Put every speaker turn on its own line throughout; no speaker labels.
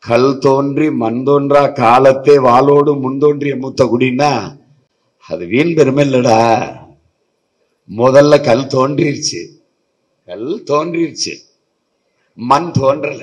கல் தோன்றி மண் தோன்றா காலத்தே வாளோடு முன் தோன்றிய மூத்த குடின்னா அது வீண் பெருமை இல்லடா முதல்ல கல் தோன்றிருச்சு கல் தோன்றிருச்சு மண் தோன்றல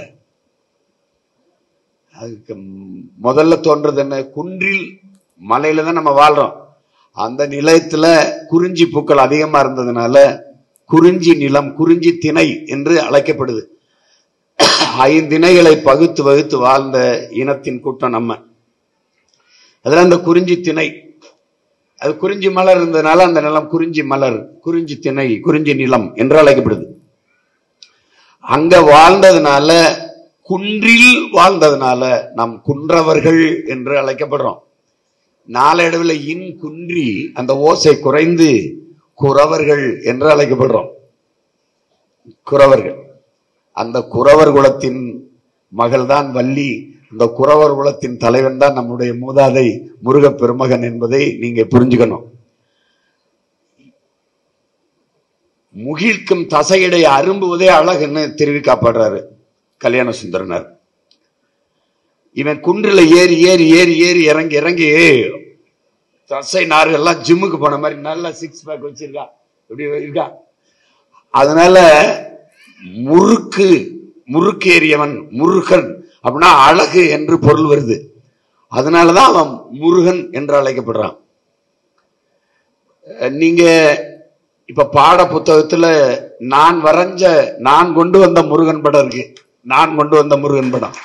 அதுக்கு ம்- முதல்ல தோன்றது என்ன குன்றில் மலையில தான் நம்ம வாழ்றோம் அந்த நிலத்துல குறிஞ்சி பூக்கள் அதிகமா இருந்ததுனால குறிஞ்சி நிலம் குறிஞ்சி திணை என்று அழைக்கப்படுது ஐந்திணைகளை பகுத்து வகுத்து வாழ்ந்த இனத்தின் கூட்டம் நம்ம அதுல அந்த குறிஞ்சி திணை அது குறிஞ்சி மலர் இருந்ததுனால அந்த நிலம் குறிஞ்சி மலர் குறிஞ்சி திணை குறிஞ்சி நிலம் என்று அழைக்கப்படுது அங்க வாழ்ந்ததுனால குன்றில் வாழ்ந்ததுனால நாம் குன்றவர்கள் என்று அழைக்கப்படுறோம் நாளடைவில் இன் குன்றி அந்த ஓசை குறைந்து குறவர்கள் என்று அழைக்கப்படுறோம் குறவர்கள் அந்த குறவர் குலத்தின் மகள்தான் வள்ளி இந்த குறவர் குலத்தின் தலைவன் தான் நம்முடைய மூதாதை முருகப் பெருமகன் என்பதை நீங்க புரிஞ்சுக்கணும் முகிழ்க்கும் தசையடை அரும்புவதே அழகுன்னு திருவி காப்பாடுறாரு கல்யாண சுந்தரனர் இவன் குன்றில் ஏறி ஏறி ஏறி ஏறி இறங்கி இறங்கி தசை நார்கள் எல்லாம் ஜிம்முக்கு போன மாதிரி நல்ல சிக்ஸ் பேக் வச்சிருக்கா இப்படி இருக்கா அதனால முறுக்கு முறுக்கு ஏறியவன் முருகன் அப்படின்னா அழகு என்று பொருள் வருது அதனாலதான் அவன் முருகன் என்று அழைக்கப்படுறான் அஹ் நீங்க இப்ப பாட புத்தகத்துல நான் வரைஞ்ச நான் கொண்டு வந்த முருகன் படம் இருக்கு நான் கொண்டு வந்த முருகன் படம்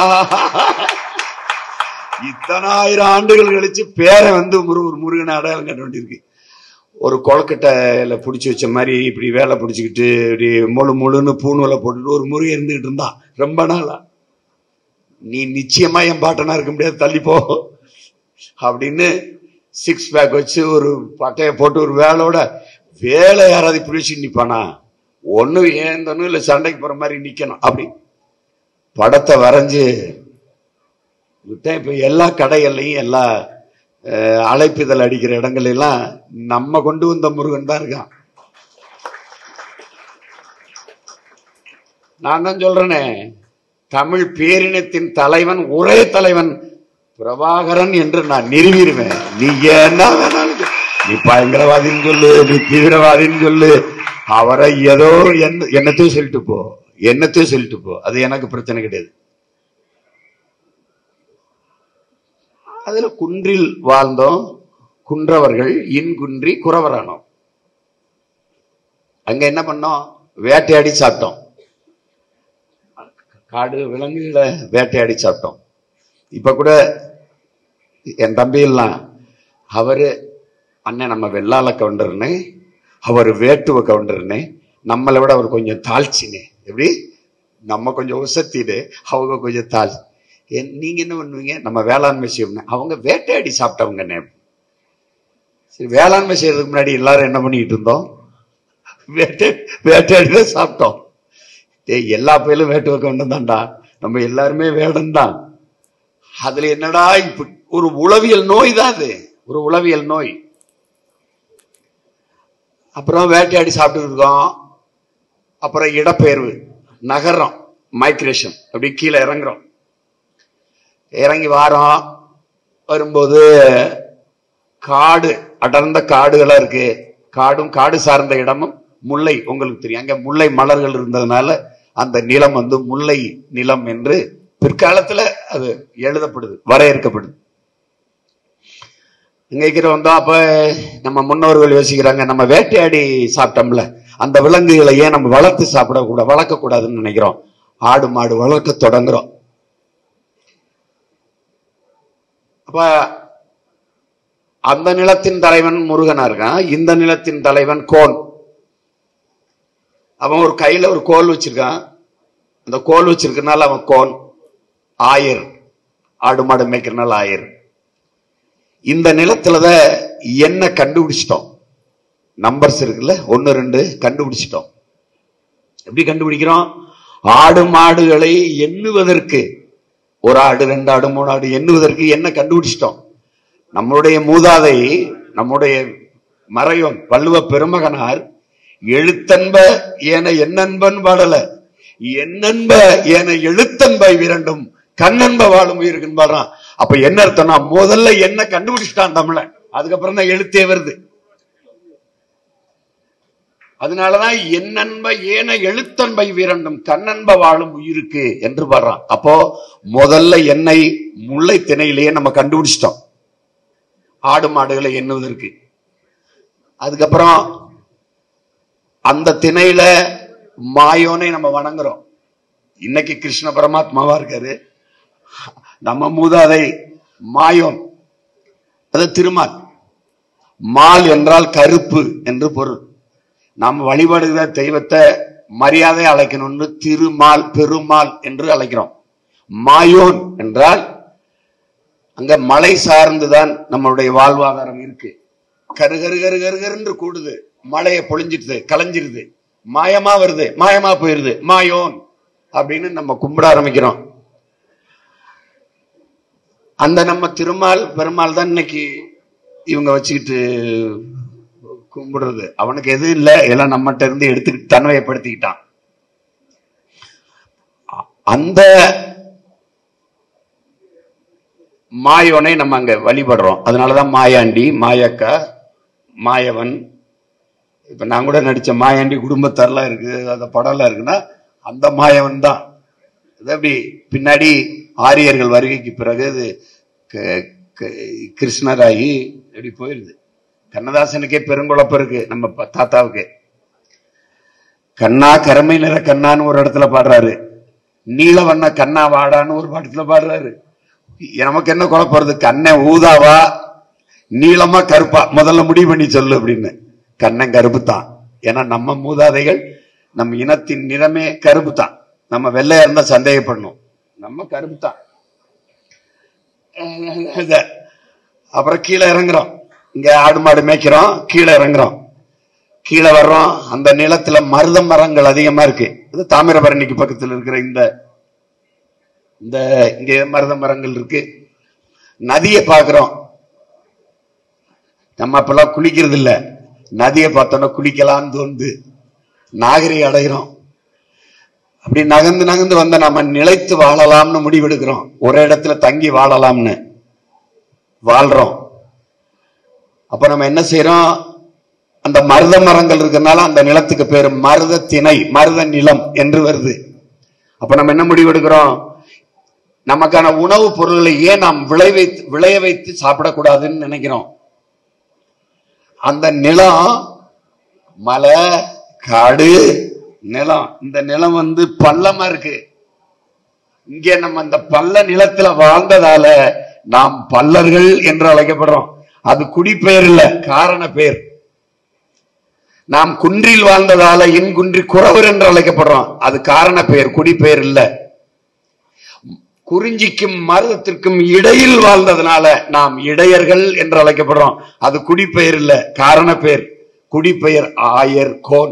இத்தனாயிரம் ஆண்டுகள் கழிச்சு பேரை வந்து முரு முருகன் அடையாளம் கண்டு வேண்டியிருக்கு ஒரு கொலக்கட்டையில பிடிச்சி வச்ச மாதிரி இப்படி வேலை பிடிச்சிக்கிட்டு இப்படி முழு முழுன்னு பூணூலை போட்டுட்டு ஒரு முருகன் இருந்துகிட்டு இருந்தான் ரொம்ப நாளா நீ நிச்சயமா என் பாட்டனா இருக்க முடியாது தள்ளி போ அப்படின்னு சிக்ஸ் பேக் வச்சு ஒரு பட்டையை போட்டு ஒரு வேலையோட வேலை யாராவது பிடிச்சு நிப்பானா ஒண்ணு ஏந்தனும் இல்ல சண்டைக்கு போற மாதிரி நிக்கணும் அப்படி படத்தை வரைஞ்சு விட்டேன் இப்ப எல்லா கடைகள்லையும் எல்லா அஹ், அழைப்பிதழ் அடிக்கிற இடங்கள் எல்லாம் நம்ம கொண்டு வந்த முருகன் தான் இருக்கான் நான் தான் சொல்றேனே தமிழ் பேரினத்தின் தலைவன் ஒரே தலைவன் பிரபாகரன் என்று நான் நிறுவிடுவேன் நீ என்ன வேணாலும் சொல்லு. நீ பயங்கரவாதின்னு சொல்லு நீ தீவிரவாதின்னு சொல்லு அவரை ஏதோ என்ன என்னத்தையும் சொல்லிட்டு போ என்னத்தையும் சொல்லிட்டு போ அது எனக்கு பிரச்சனை கிடையாது அதுல குன்றில் வாழ்ந்தோம் குன்றவர்கள் இன்குன்றி குறவரானோம் அங்க என்ன பண்ணோம் வேட்டையாடி சாப்பிட்டோம் காடு விலங்குகளை வேட்டையாடி சாப்பிட்டோம் இப்ப கூட என் தம்பி எல்லாம் அவரு அண்ணன் நம்ம வெள்ளாள கவுண்டர்னு அவர் வேட்டுவ கவுண்டர்னு நம்மளை விட அவர் கொஞ்சம் தாழ்ச்சினே எப்படி நம்ம கொஞ்சம் உசத்திடு அவங்க கொஞ்சம் தாழ் என்- நீங்க என்ன பண்ணுவீங்க நம்ம வேளாண்மை செய்யணும் அவங்க வேட்டையாடி சாப்பிட்டவங்கண்ணே சரி வேளாண்மை செய்யறதுக்கு முன்னாடி எல்லாரும் என்ன பண்ணிட்டு இருந்தோம் வேட்டை வேட்டையாடி தான் சாப்பிட்டோம் டேய் எல்லா பயிலும் வேட்டு வைக்க வேண்டும் தான்டா நம்ம எல்லாருமே வேடம் தான் அதுல என்னடா இப்ப ஒரு உளவியல் நோய் தான் அது ஒரு உளவியல் நோய் அப்புறம் வேட்டையாடி சாப்பிட்டு இருக்கோம் அப்புறம் இடப்பெயர்வு நகரம் மைக்ரேஷன் அப்படி கீழே இறங்குறோம் இறங்கி வாரோம் வரும்போது காடு அடர்ந்த காடுகளா இருக்கு காடும் காடு சார்ந்த இடமும் முல்லை உங்களுக்கு தெரியும் அங்க முல்லை மலர்கள் இருந்ததுனால அந்த நிலம் வந்து முல்லை நிலம் என்று பிற்காலத்துல அது எழுதப்படுது வரையறுக்கப்படுது இங்க இருக்கிற வந்தோம் அப்ப நம்ம முன்னோர்கள் யோசிக்கிறாங்க நம்ம வேட்டையாடி சாப்பிட்டோம்ல அந்த விலங்குகளை ஏன் நம்ம வளர்த்து சாப்பிடக்கூடாது வளர்க்க கூடாதுன்னு நினைக்கிறோம் ஆடு மாடு வளர்க்க தொடங்குறோம் அப்ப அந்த நிலத்தின் தலைவன் முருகனா இருக்கான் இந்த நிலத்தின் தலைவன் கோன் அவன் ஒரு கையில ஒரு கோல் வச்சிருக்கான் அந்த கோல் வச்சிருக்கனால அவன் கோன் ஆயர் ஆடு மாடு மேய்க்கிறனால ஆயர் இந்த நிலத்துலதான் என்ன கண்டுபிடிச்சிட்டோம் நம்பர்ஸ் இருக்குல்ல ஒன்னு ரெண்டு கண்டுபிடிச்சிட்டோம் எப்படி கண்டுபிடிக்கிறோம் ஆடு மாடுகளை எண்ணுவதற்கு ஒரு ஆடு ரெண்டு ஆடு மூணு ஆடு எண்ணுவதற்கு என்ன கண்டுபிடிச்சிட்டோம் நம்முடைய மூதாதை நம்முடைய மறையோன் வள்ளுவ பெருமகனார் எழுத்தன்ப என என்னன்பன் பாடல என்னன்ப என எழுத்தன்ப இரண்டும் கண்ணன்ப வாழும் உயிருக்குன்னு பாடுறான் அப்ப என்ன அர்த்தம்னா முதல்ல என்ன கண்டுபிடிச்சிட்டான் தமிழன் அதுக்கப்புறம் தான் எழுத்தே வருது அதனாலதான் என்னன்ப ஏன எழுத்தன்பை வீரண்டும் கண்ணன்ப வாழும் உயிருக்கு என்று பாடுறான் அப்போ முதல்ல என்னை முல்லை திணையிலேயே நம்ம கண்டுபிடிச்சிட்டோம் ஆடு மாடுகளை எண்ணுவதற்கு அதுக்கப்புறம் அந்த திணையில மாயோனை நம்ம வணங்குறோம் இன்னைக்கு கிருஷ்ண பரமாத்மாவா இருக்காரு நம்ம மூதாதை மாயோன் அது திருமால் மால் என்றால் கருப்பு என்று பொருள் நாம் வழிபடுகிற தெய்வத்தை மரியாதை அழைக்கணும்னு திருமால் பெருமாள் என்று அழைக்கிறோம் மாயோன் என்றால் அங்க மலை சார்ந்துதான் நம்மளுடைய வாழ்வாதாரம் இருக்கு கரு கரு கரு கரு கருன்னு கூடுது மழையை பொழிஞ்சிடுது கலைஞ்சிருது மாயமா வருது மாயமா போயிருது மாயோன் அப்படின்னு நம்ம கும்பிட ஆரம்பிக்கிறோம் அந்த நம்ம திருமால் பெருமாள் தான் இன்னைக்கு இவங்க வச்சுக்கிட்டு கும்பிடுறது அவனுக்கு எதுவும் இல்லை எல்லாம் நம்மகிட்ட இருந்து எடுத்துக்கிட்டு தன்மையப்படுத்திக்கிட்டான் அ- அந்த மாயோனை நம்ம அங்க வழிபடுறோம் அதனாலதான் மாயாண்டி மாயக்கா மாயவன் இப்ப நான் கூட நடிச்ச மாயாண்டி குடும்பத்தாரெல்லாம் இருக்கு அந்த படம்லாம் இருக்குன்னா அந்த மாயவன் தான் இது அப்படி பின்னாடி ஆரியர்கள் வருகைக்கு பிறகு இது க- க- கிருஷ்ணராகி இப்படி போயிருது கண்ணதாசனுக்கே பெருங்குழப்பம் இருக்கு நம்ம ப- தாத்தாவுக்கு கண்ணா கருமை நிற கண்ணான்னு ஒரு இடத்துல பாடுறாரு நீல வண்ண கண்ணா வாடான்னு ஒரு பாடத்துல பாடுறாரு நமக்கு என்ன குழப்பம் வருது கண்ணை ஊதாவா நீளமா கருப்பா முதல்ல முடிவு பண்ணி சொல்லு அப்படின்னு கண்ணன் கருப்பு தான் ஏன்னா நம்ம மூதாதைகள் நம்ம இனத்தின் நிறமே கருப்பு தான் நம்ம வெள்ளையா இருந்தா சந்தேகப்படணும் நம்ம கருப்பு தான் இத. அப்புறம் கீழே இறங்குறோம் இங்க ஆடு மாடு மேய்க்கிறோம் கீழே இறங்குறோம் கீழே வர்றோம் அந்த நிலத்துல மருத மரங்கள் அதிகமா இருக்கு இது தாமிரபரணிக்கு பக்கத்துல இருக்கிற இந்த இந்த இங்க மருத மரங்கள் இருக்கு நதியை பாக்குறோம் நம்ம அப்பெல்லாம் குளிக்கிறது இல்ல நதியை பார்த்தோன்னா குளிக்கலாம்னு தோணுது நாகரிகம் அடைகிறோம் அப்படி நகர்ந்து நகர்ந்து வந்த நம்ம நிலைத்து வாழலாம்னு முடிவெடுக்கிறோம் ஒரே இடத்துல தங்கி வாழலாம்னு வாழ்றோம் அப்ப நம்ம என்ன செய்யறோம் அந்த மருத மரங்கள் இருக்கறனால அந்த நிலத்துக்கு பேரு மருத திணை மருத நிலம் என்று வருது அப்ப நம்ம என்ன முடிவெடுக்கிறோம் நமக்கான உணவுப் பொருள்களை ஏன் நாம் விளை வைத்து விளைய வைத்து சாப்பிடக்கூடாதுன்னு நினைக்கிறோம் அந்த நிலம் மலை காடு நிலம் இந்த நிலம் வந்து பள்ளமா இருக்கு இங்க நம்ம இந்த பள்ள நிலத்துல வாழ்ந்ததால நாம் பல்லர்கள் என்று அழைக்கப்படுறோம் அது குடிப்பெயர் இல்ல காரண பெயர் நாம் குன்றில் வாழ்ந்ததால இன் குன்றி குறவர் என்று அழைக்கப்படுறோம் அது காரண பெயர் குடிப்பெயர் இல்ல குறிஞ்சிக்கும் மருதத்திற்கும் இடையில் வாழ்ந்ததுனால நாம் இடையர்கள் என்று அழைக்கப்படுறோம் அது குடிப்பெயர் இல்ல காரண பெயர் குடிப்பெயர் ஆயர் கோன்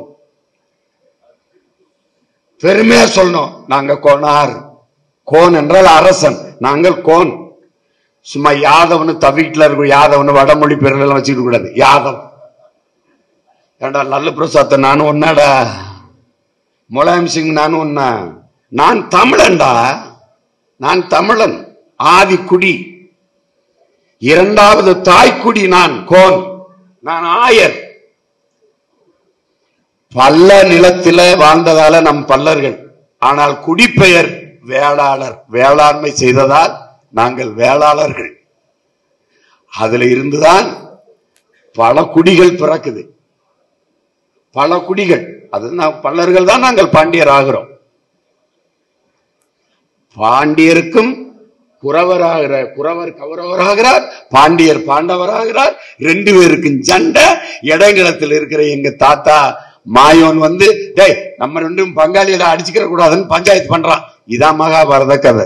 பெருமையா சொல்லணும் நாங்க கோனார் கோன் என்றால் அரசன் நாங்கள் கோன் சும்மா யாதவனு தவிட்டுல இருக்கும் யாதவனு வடமொழி பேர்கள் எல்லாம் வச்சுக்க கூடாது யாதவ் ஏண்டா நல்ல பிரசாத்த நானும் ஒன்னாடா முலாயம் சிங் நானும் ஒன்னா நான் தமிழன்டா நான் தமிழன் ஆதி குடி இரண்டாவது தாய்க்குடி நான் கோன் நான் ஆயர் பல்ல நிலத்தில வாழ்ந்ததால நம் பல்லர்கள் ஆனால் குடிப்பெயர் வேளாளர் வேளாண்மை செய்ததால் நாங்கள் வேளாளர்கள் அதுல இருந்துதான் பல குடிகள் பிறக்குது பல குடிகள் அது நான் பல்லர்கள் தான் நாங்கள் பாண்டியர் ஆகிறோம் பாண்டியருக்கும் குறவராகிற குறவர் கௌரவராகிறார் பாண்டியர் பாண்டவராகிறார் ரெண்டு பேருக்கும் சண்டை இடங்கிடத்தில் இருக்கிற எங்க தாத்தா மாயோன் வந்து டேய் நம்ம ரெண்டும் பங்காளியில அடிச்சுக்கிற கூடாதுன்னு பஞ்சாயத்து பண்றான் இதான் மகாபாரத கதை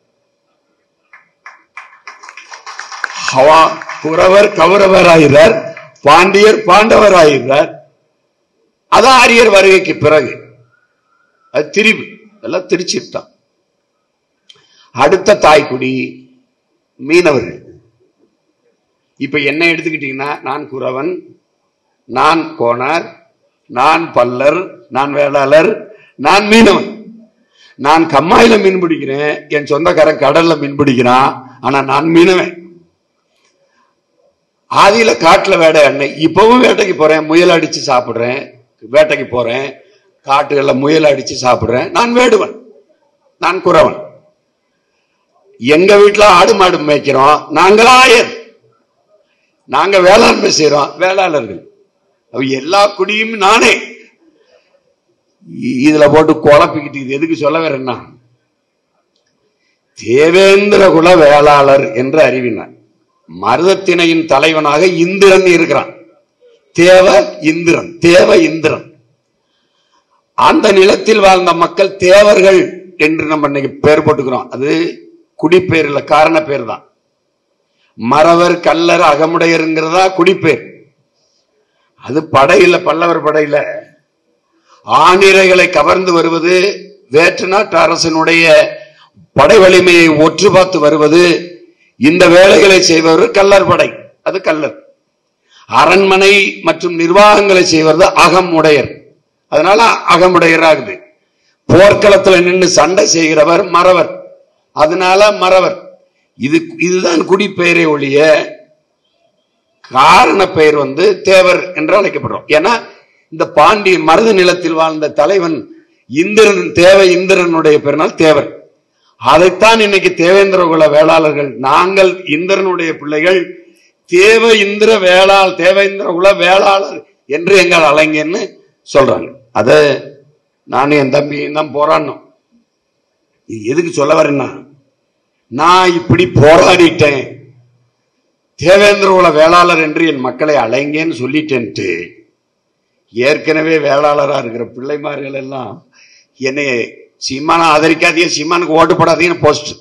அவன் குறவர் கௌரவராகிறார் பாண்டியர் பாண்டவராகிறார் அதான் ஆரியர் வருகைக்கு பிறகு அது திரிவு எல்லாம் திருச்சிட்டான் அடுத்த தாய்க்குடி மீனவர்கள் இப்ப என்ன எடுத்துக்கிட்டீங்கன்னா நான் குறவன் நான் கோனார் நான் பல்லர் நான் வேளாளர் நான் மீனவன் நான் கம்மாயில மீன் பிடிக்கிறேன் என் சொந்தக்காரன் கடல்ல மீன் பிடிக்கிறான் ஆனா நான் மீனவன் ஆதியில காட்டுல வேடை அண்ணன் இப்பவும் வேட்டைக்கு போறேன் முயல் அடிச்சு சாப்பிடுறேன் வேட்டைக்கு போறேன் காட்டுகள்ல முயல் அடிச்சு சாப்பிடுறேன் நான் வேடுவன் நான் குறவன் எங்க வீட்டுல ஆடு மாடு மேய்க்கிறோம் நாங்களா ஆயர் நாங்க வேளாண்மை செய்யறோம் வேளாளர்கள் அவ எல்லா குடியும் நானே இ- இதுல போட்டு குழப்பிக்கிட்டு இது எதுக்கு சொல்ல வரேன்னா தேவேந்திர குல வேளாளர் என்று அறிவினார் மருதத்திணையின் தலைவனாக இந்திரன் இருக்கிறான் தேவ இந்திரன் தேவ இந்திரன் அந்த நிலத்தில் வாழ்ந்த மக்கள் தேவர்கள் என்று நம்ம இன்னைக்கு பேர் போட்டுக்கிறோம் அது குடிப்பேர் இல்ல காரண பேர் தான் மறவர் கல்லர் அகமுடையருங்கிறதா குடிப்பேர் அது படையில பல்லவர் படையில ஆணிரைகளை கவர்ந்து வருவது வேற்று நாட்டு அரசனுடைய படை வலிமையை ஒற்று பார்த்து வருவது இந்த வேலைகளை செய்பவர் கல்லர் படை அது கல்லர் அரண்மனை மற்றும் நிர்வாகங்களை செய்வது அகம் உடையர் அதனால அகமுடையராகுது போர்க்களத்துல நின்று சண்டை செய்கிறவர் மறவர் அதனால மறவர் இது இதுதான் குடிப்பெயரை ஒழிய காரண பெயர் வந்து தேவர் என்று அழைக்கப்படுறோம் ஏன்னா இந்த பாண்டி மருது நிலத்தில் வாழ்ந்த தலைவன் இந்திரன் தேவ இந்திரனுடைய பெருநாள் தேவர் அதைத்தான் இன்னைக்கு தேவேந்திர குல வேளாளர்கள் நாங்கள் இந்திரனுடைய பிள்ளைகள் தேவ இந்திர வேளாள் தேவேந்திர குல வேளாளர் என்று எங்கள் அலைங்கன்னு சொல்றாங்க அத நானும் என் தம்பியும் தான் போராடணும் இது எதுக்கு சொல்ல வரேன்னா நான் இப்படி போராடிட்டேன் தேவேந்திர குல வேளாளர் என்று என் மக்களை அலைங்கன்னு சொல்லிட்டேன்ட்டு ஏற்கனவே வேளாளரா இருக்கிற பிள்ளைமார்கள் எல்லாம் என்னை சீமான ஆதரிக்காதீங்க சீமானுக்கு ஓட்டு போடாதீங்கன்னு போஸ்ட்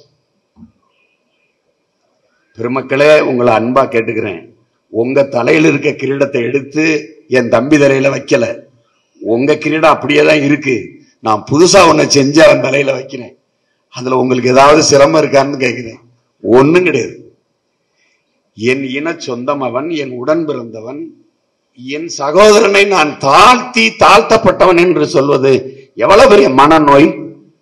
பெருமக்களே உங்களை அன்பா கேட்டுக்கிறேன் உங்க தலையில இருக்க கிரீடத்தை எடுத்து என் தம்பி தலையில வைக்கல உங்க கிரீடம் அப்படியே தான் இருக்கு நான் புதுசா ஒன்ன செஞ்சு அவன் தலையில வைக்கிறேன் அதுல உங்களுக்கு ஏதாவது சிரமம் இருக்கான்னு கேட்கிறேன் ஒண்ணும் கிடையாது என் இன சொந்தம் அவன் என் உடன் பிறந்தவன் என் சகோதரனை நான் தாழ்த்தி தாழ்த்தப்பட்டவன் என்று சொல்வது எவ்வளவு பெரிய மனநோய்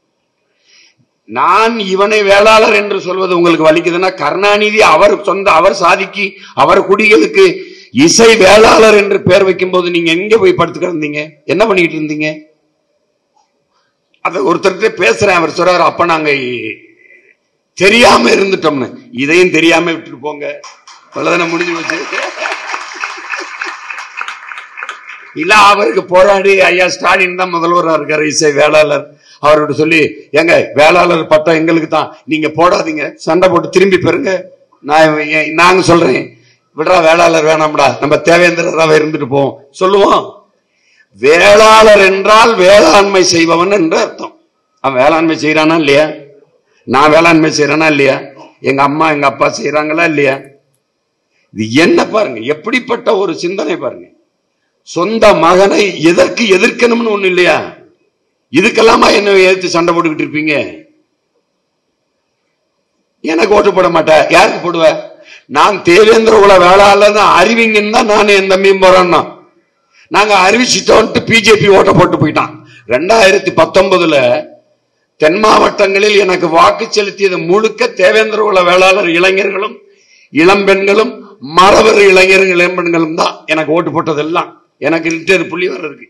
நான் இவனை வேளாளர் என்று சொல்வது உங்களுக்கு வலிக்குதுன்னா கருணாநிதி அவர் சொந்த அவர் சாதிக்கு அவர் குடிகளுக்கு இசை வேளாளர் என்று பெயர் வைக்கும் போது நீங்க எங்க போய் படுத்து கிடந்தீங்க என்ன பண்ணிட்டு இருந்தீங்க அத ஒருத்தர்கிட்ட பேசுறேன் அவர் சொல்றாரு அப்ப நாங்க தெரியாம இருந்துட்டோம்னு இதையும் தெரியாம விட்டுட்டு போங்க அவ்வளவுதானே முடிஞ்சு வச்சு இல்ல அவருக்கு போராடி ஐயா ஸ்டாலின் தான் முதல்வரா இருக்காரு இசை வேளாளர் அவர்கிட்ட சொல்லி ஏங்க வேளாளர் பட்டம் எங்களுக்கு தான் நீங்க போடாதீங்க சண்டை போட்டு திரும்பி பெறுங்க நான் ஏன் நாங்க சொல்றேன் விடுறா வேளாளர் வேணாம்டா நம்ம தேவேந்திரராக இருந்துட்டு போவோம் சொல்லுவோம் வேளாளர் என்றால் வேளாண்மை செய்பவன் என்று அர்த்தம் அவன் வேளாண்மை செய்யறானா இல்லையா நான் வேளாண்மை செய்யறேனா இல்லையா எங்க அம்மா எங்க அப்பா செய்யறாங்களா இல்லையா இது என்ன பாருங்க எப்படிப்பட்ட ஒரு சிந்தனை பாருங்க சொந்த மகனை எதற்கு எதிர்க்கணும்னு ஒண்ணு இல்லையா இதுக்கெல்லாமா என்ன எதிர்த்து சண்டை போட்டுக்கிட்டு இருப்பீங்க எனக்கு ஓட்டு போட மாட்டேன் யாருக்கு போடுவ நான் தேவேந்திர குல வேளாளர் அறிவிங்கன்னு தான் நான் என் தம்பியும் போறோம்னா நாங்க அறிவிச்சிட்டோன்ட்டு பிஜேபி ஓட்ட போட்டு போயிட்டான் ரெண்டாயிரத்தி பத்தொன்பதுல தென் மாவட்டங்களில் எனக்கு வாக்கு செலுத்தியது முழுக்க தேவேந்திர குல வேளாளர் இளைஞர்களும் இளம்பெண்களும் மறவர் இளைஞர்கள் இளம்பெண்களும் தான் எனக்கு ஓட்டு போட்டதெல்லாம் எனக்கு ரிட்டர் புள்ளி வர இருக்கு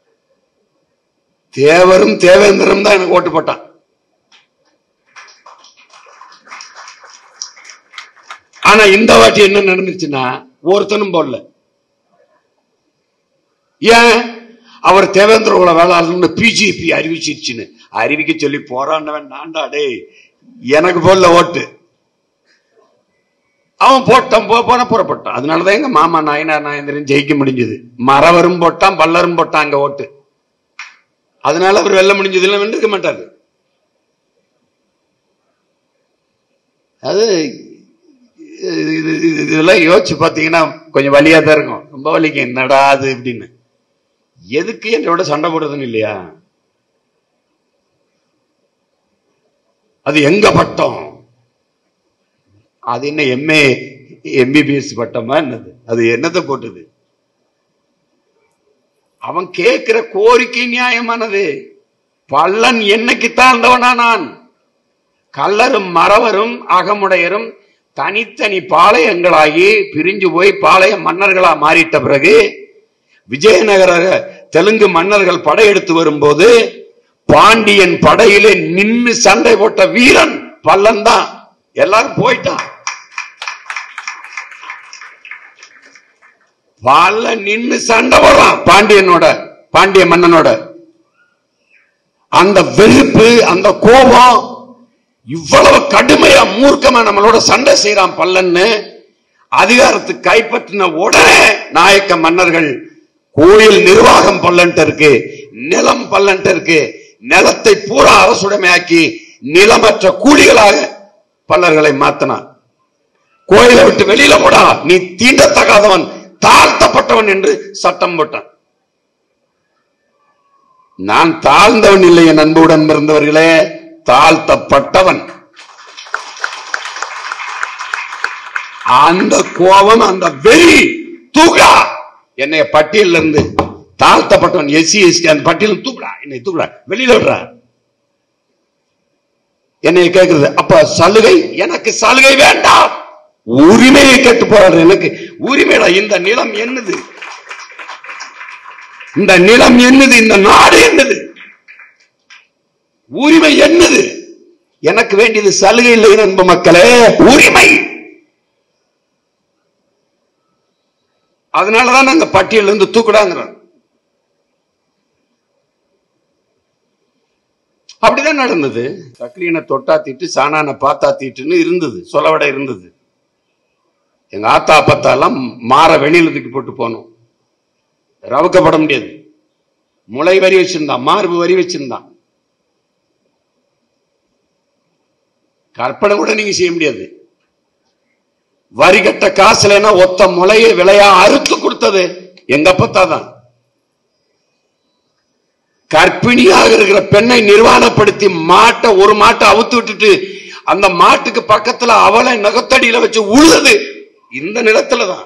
தேவரும் தேவேந்திரம் தான் எனக்கு ஓட்டு போட்டான் ஆனா இந்த வாட்டி என்ன நடந்துச்சுன்னா ஒருத்தனும் போடல ஏன் அவர் தேவேந்திர குல வேளாளர்னு பிஜேபி அறிவிச்சிருச்சுன்னு அறிவிக்க சொல்லி போராண்டவன் நான்டா டேய் எனக்கு போடல ஓட்டு அவன் போட்டான் போ போன புறப்பட்டான் அதனாலதான் எங்க மாமா நாயனார் நாயந்திரன் ஜெயிக்க முடிஞ்சது மறவரும் போட்டான் பல்லரும் போட்டான் அங்க ஓட்டு அதனால அவர் வெல்ல முடிஞ்சது இல்லை வென்றிருக்க மாட்டாரு அது இது- இது- இது- இதெல்லாம் யோசிச்சு பாத்தீங்கன்னா கொஞ்சம் வலியா தான் இருக்கும் ரொம்ப வலிக்கும் என்னடா அது அப்படின்னு எதுக்கு என்னோட சண்டை போடுறதுன்னு இல்லையா அது எங்க பட்டம் அது என்ன எம்ஏ எம்பிபிஎஸ் பட்டமா என்னது அது என்னத்தை போட்டது அவன் கேட்கிற கோரிக்கை நியாயமானது பல்லன் என்னைக்கு தாழ்ந்தவனா நான் கல்லரும் மறவரும் அகமுடையரும் தனித்தனி பாளையங்களாகி பிரிஞ்சு போய் பாளைய மன்னர்களா மாறிட்ட பிறகு விஜயநகர தெலுங்கு மன்னர்கள் படையெடுத்து வரும்போது பாண்டியன் படையிலே நின்னு சண்டை போட்ட வீரன் பல்லன் தான் எல்லாரும் போயிட்டான் பல்ல நின்னு சண்டை போடுறான் பாண்டியனோட பாண்டிய மன்னனோட அந்த வெறுப்பு அந்த கோபம் இவ்வளவு கடுமையா மூர்க்கமா நம்மளோட சண்டை செய்யறான் பல்லன்னு அதிகாரத்தை கைப்பற்றின உடனே நாயக்க மன்னர்கள் கோயில் நிர்வாகம் பல்லன்ட்டு இருக்கு நிலம் பல்லன்ட்டு இருக்கு நிலத்தை பூரா அரசுடைமையாக்கி நிலமற்ற கூலிகளாக பல்லர்களை மாத்தினான் கோயிலை விட்டு வெளியில போடா நீ தீண்டத்தகாதவன் தாழ்த்தப்பட்டவன் என்று சட்டம் போட்டான் நான் தாழ்ந்தவன் இல்லை என் அன்புடன் இருந்தவர்களே தாழ்த்தப்பட்டவன் அந்த கோபம் அந்த வெறி தூக்கா என்னைய பட்டியல்ல இருந்து தாழ்த்தப்பட்டவன் எஸ்சி எஸ்டி அந்த பட்டியல் தூக்குடா என்னை தூக்குடா வெளியில விடுறா என்னைய கேக்குறது அப்ப சலுகை எனக்கு சலுகை வேண்டாம் உரிமையை கேட்டு போறாரு எனக்கு உரிமைடா இந்த நிலம் என்னது இந்த நிலம் என்னது இந்த நாடு என்னது உரிமை என்னது எனக்கு வேண்டியது சலுகை இல்லை நண்ப மக்களே உரிமை அதனாலதான் நாங்க பட்டியல இருந்து தூக்குடாங்கிறோம் அப்படிதான் நடந்தது தக்லீனை தொட்டா தீட்டு சாணான பார்த்தா தீட்டுன்னு இருந்தது சொலவடை இருந்தது எங்க ஆத்தா அப்பத்தா எல்லாம் மாற வெளியில தூக்கி போட்டு போனோம் ரவுக்கப்பட முடியாது முளை வரி வச்சிருந்தான் மார்பு வரி வச்சிருந்தான் கற்பனை கூட நீங்க செய்ய முடியாது வரி கட்ட காசுலன்னா ஒத்த முளைய விலையா அறுத்து கொடுத்தது எங்க அப்பத்தா தான் கர்ப்பிணியாக இருக்கிற பெண்ணை நிர்வாணப்படுத்தி மாட்டை ஒரு மாட்டை அவுத்து விட்டுட்டு அந்த மாட்டுக்கு பக்கத்துல அவளை நகத்தடியில வச்சு உழுது இந்த நிலத்துல தான்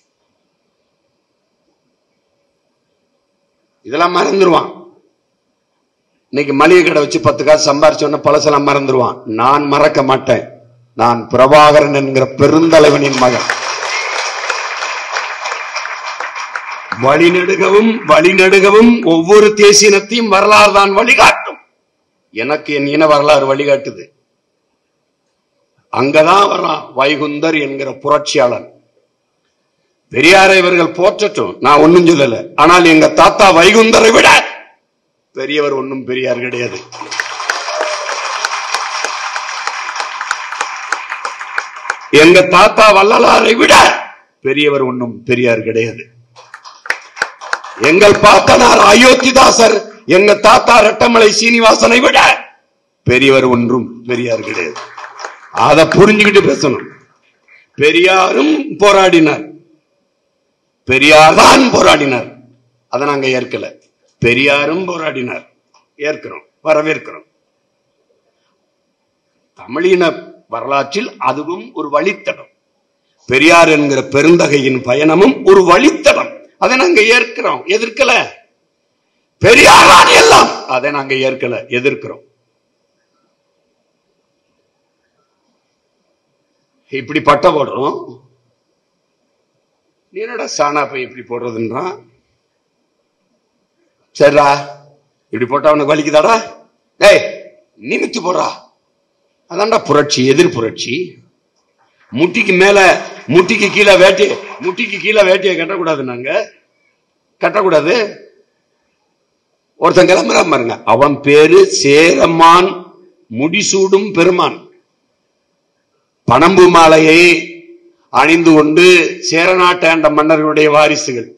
இதெல்லாம் மறந்துடுவான் இன்னைக்கு மளிகை கடை வச்சு பத்து காசு சம்பாரிச்சோன்னு பழசெல்லாம் மறந்துடுவான் நான் மறக்க மாட்டேன் நான் பிரபாகரன் என்கிற பெருந்தலைவனின் மகன் வழிநெடுகவும் வழிநெடுகவும் ஒவ்வொரு தேசியனத்தையும் வரலாறு தான் வழிகாட்டும் எனக்கு என் இன வரலாறு வழிகாட்டுது அங்கதான் வர்றான் வைகுந்தர் என்கிற புரட்சியாளன் பெரியாரை இவர்கள் போற்றட்டும் நான் ஒன்னும் சொல்லல ஆனால் எங்க தாத்தா வைகுந்தரை விட பெரியவர் ஒன்னும் பெரியார் கிடையாது எங்க தாத்தா வள்ளலாரை விட பெரியவர் ஒன்னும் பெரியார் கிடையாது எங்கள் பாத்தனார் அயோத்திதாசர் எங்க தாத்தா ரெட்டமலை சீனிவாசனை விட பெரியவர் ஒன்றும் பெரியார் கிடையாது அதை புரிஞ்சுக்கிட்டு பேசணும் பெரியாரும் போராடினார் பெரியார் தான் போராடினார் அதை நாங்க ஏற்கல பெரியாரும் போராடினார் ஏற்கிறோம் வரவேற்கிறோம் தமிழின வரலாற்றில் அதுவும் ஒரு வழித்தடம் பெரியார் என்கிற பெருந்தகையின் பயணமும் ஒரு வழித்தடம் அதை நாங்க ஏற்கிறோம் எதிர்க்கல பெரியாரான் எல்லாம் அதை நாங்க ஏற்கல எதிர்க்கிறோம் இப்படி பட்ட போடுறோம் நீ என்னடா சாணா போய் இப்படி போடுறதுன்றான் சரிடா இப்படி போட்டா அவனுக்கு வலிக்குதாடா டேய் நிமித்து போடுறா அதான்டா புரட்சி எதிர் புரட்சி முட்டிக்கு மேல முட்டிக்கு கீழே வேட்டி முட்டிக்கு கீழே வேட்டியை கட்டக்கூடாது நாங்க கட்டக்கூடாது ஒருத்தன் கிளம்புறான் பாருங்க அவன் பேரு சேரமான் முடிசூடும் பெருமான் பனம்பு மாலையை அணிந்து கொண்டு சேரநாட்டாண்ட மன்னர்களுடைய வாரிசுகள்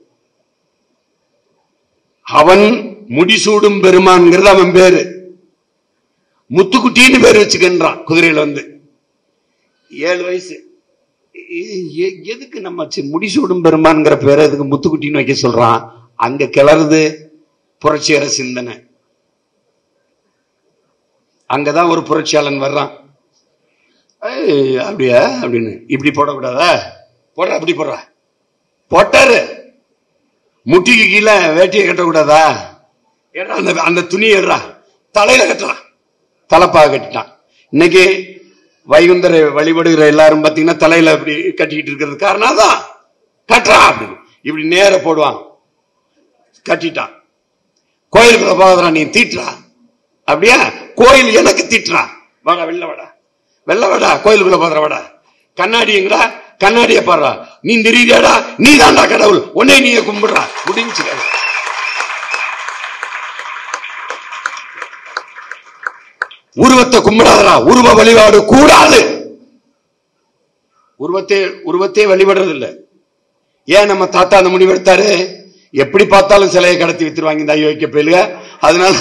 அவன் முடிசூடும் பெருமான்ங்கிறது அவன் பேரு முத்துக்குட்டின்னு பேர் வச்சுக்கின்றான் குதிரையில வந்து ஏழு வயசு எ- எ- எதுக்கு நம்ம சி- முடிசூடும் பெருமான்ங்கிற பேரை எதுக்கு முத்துக்குட்டின்னு வைக்க சொல்றான் அங்க கிளறுது புரட்சிகர சிந்தனை அங்கதான் ஒரு புரட்சியாளன் வர்றான் ஏய், அப்படியா அப்படின்னு இப்படி போடக்கூடாதா போடுற அப்படி போடுற போட்டாரு முட்டிக்கு கீழே வேட்டியை கட்டக்கூடாதா ஏடா அந்த அந்த துணி எடுறா தலையில கட்டுறான் தலைப்பாக கட்டிட்டான் இன்னைக்கு வைகுந்தரை வழிபடுகிற எல்லாரும் பாத்தீங்கன்னா தலையில இப்படி கட்டிக்கிட்டு இருக்கிறது காரணம் தான் கட்டுறான் அப்படி இப்படி நேர போடுவான் கட்டிட்டான் கோயிலுக்குள்ள போகிறா நீ தீட்டுறா அப்படியா கோயில் எனக்கு தீட்டுறா வாடா வெளில வாடா வெளில வாடா கோயிலுக்குள்ள போகிற வாடா கண்ணாடிங்களா கண்ணாடிய பாடுறா நீ தெரியுறியாடா நீ தான்டா கடவுள் உன்னை நீங்க கும்பிடுறா முடிஞ்சு கதை. உருவத்தை கும்பிடாதடா உருவ வழிபாடு கூடாது உருவத்தை உருவத்தை வழிபடுறது இல்ல ஏன் நம்ம தாத்தா அந்த முடிவெடுத்தாரு எப்படி பார்த்தாலும் சிலையை கடத்தி வித்துருவாங்க இந்த ஐயோக்கிய பேலுக அதனால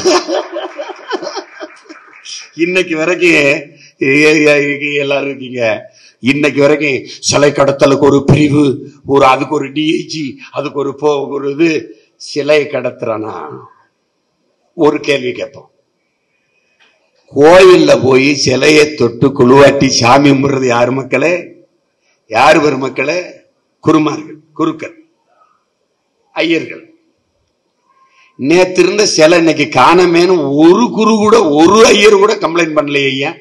இன்னைக்கு வரைக்கும் ஏ- ஏ- எல்லாரும் இருக்கீங்க இன்னைக்கு வரைக்கும் சிலை கடத்தலுக்கு ஒரு பிரிவு ஒரு அதுக்கு ஒரு டிஐஜி அதுக்கு ஒரு போ ஒரு இது சிலை கடத்துறானா ஒரு கேள்வி கேட்போம் கோயில்ல போய் சிலையை தொட்டு குழுவாட்டி சாமி கும்பிடுறது யார் மக்களே யார் பெருமக்களே குருமார்கள் குருக்கள் ஐயர்கள் நேத்து இருந்த சிலை இன்னைக்கு காணமேன்னு ஒரு குரு கூட ஒரு ஐயர் கூட கம்ப்ளைண்ட் பண்ணலையே ஐயா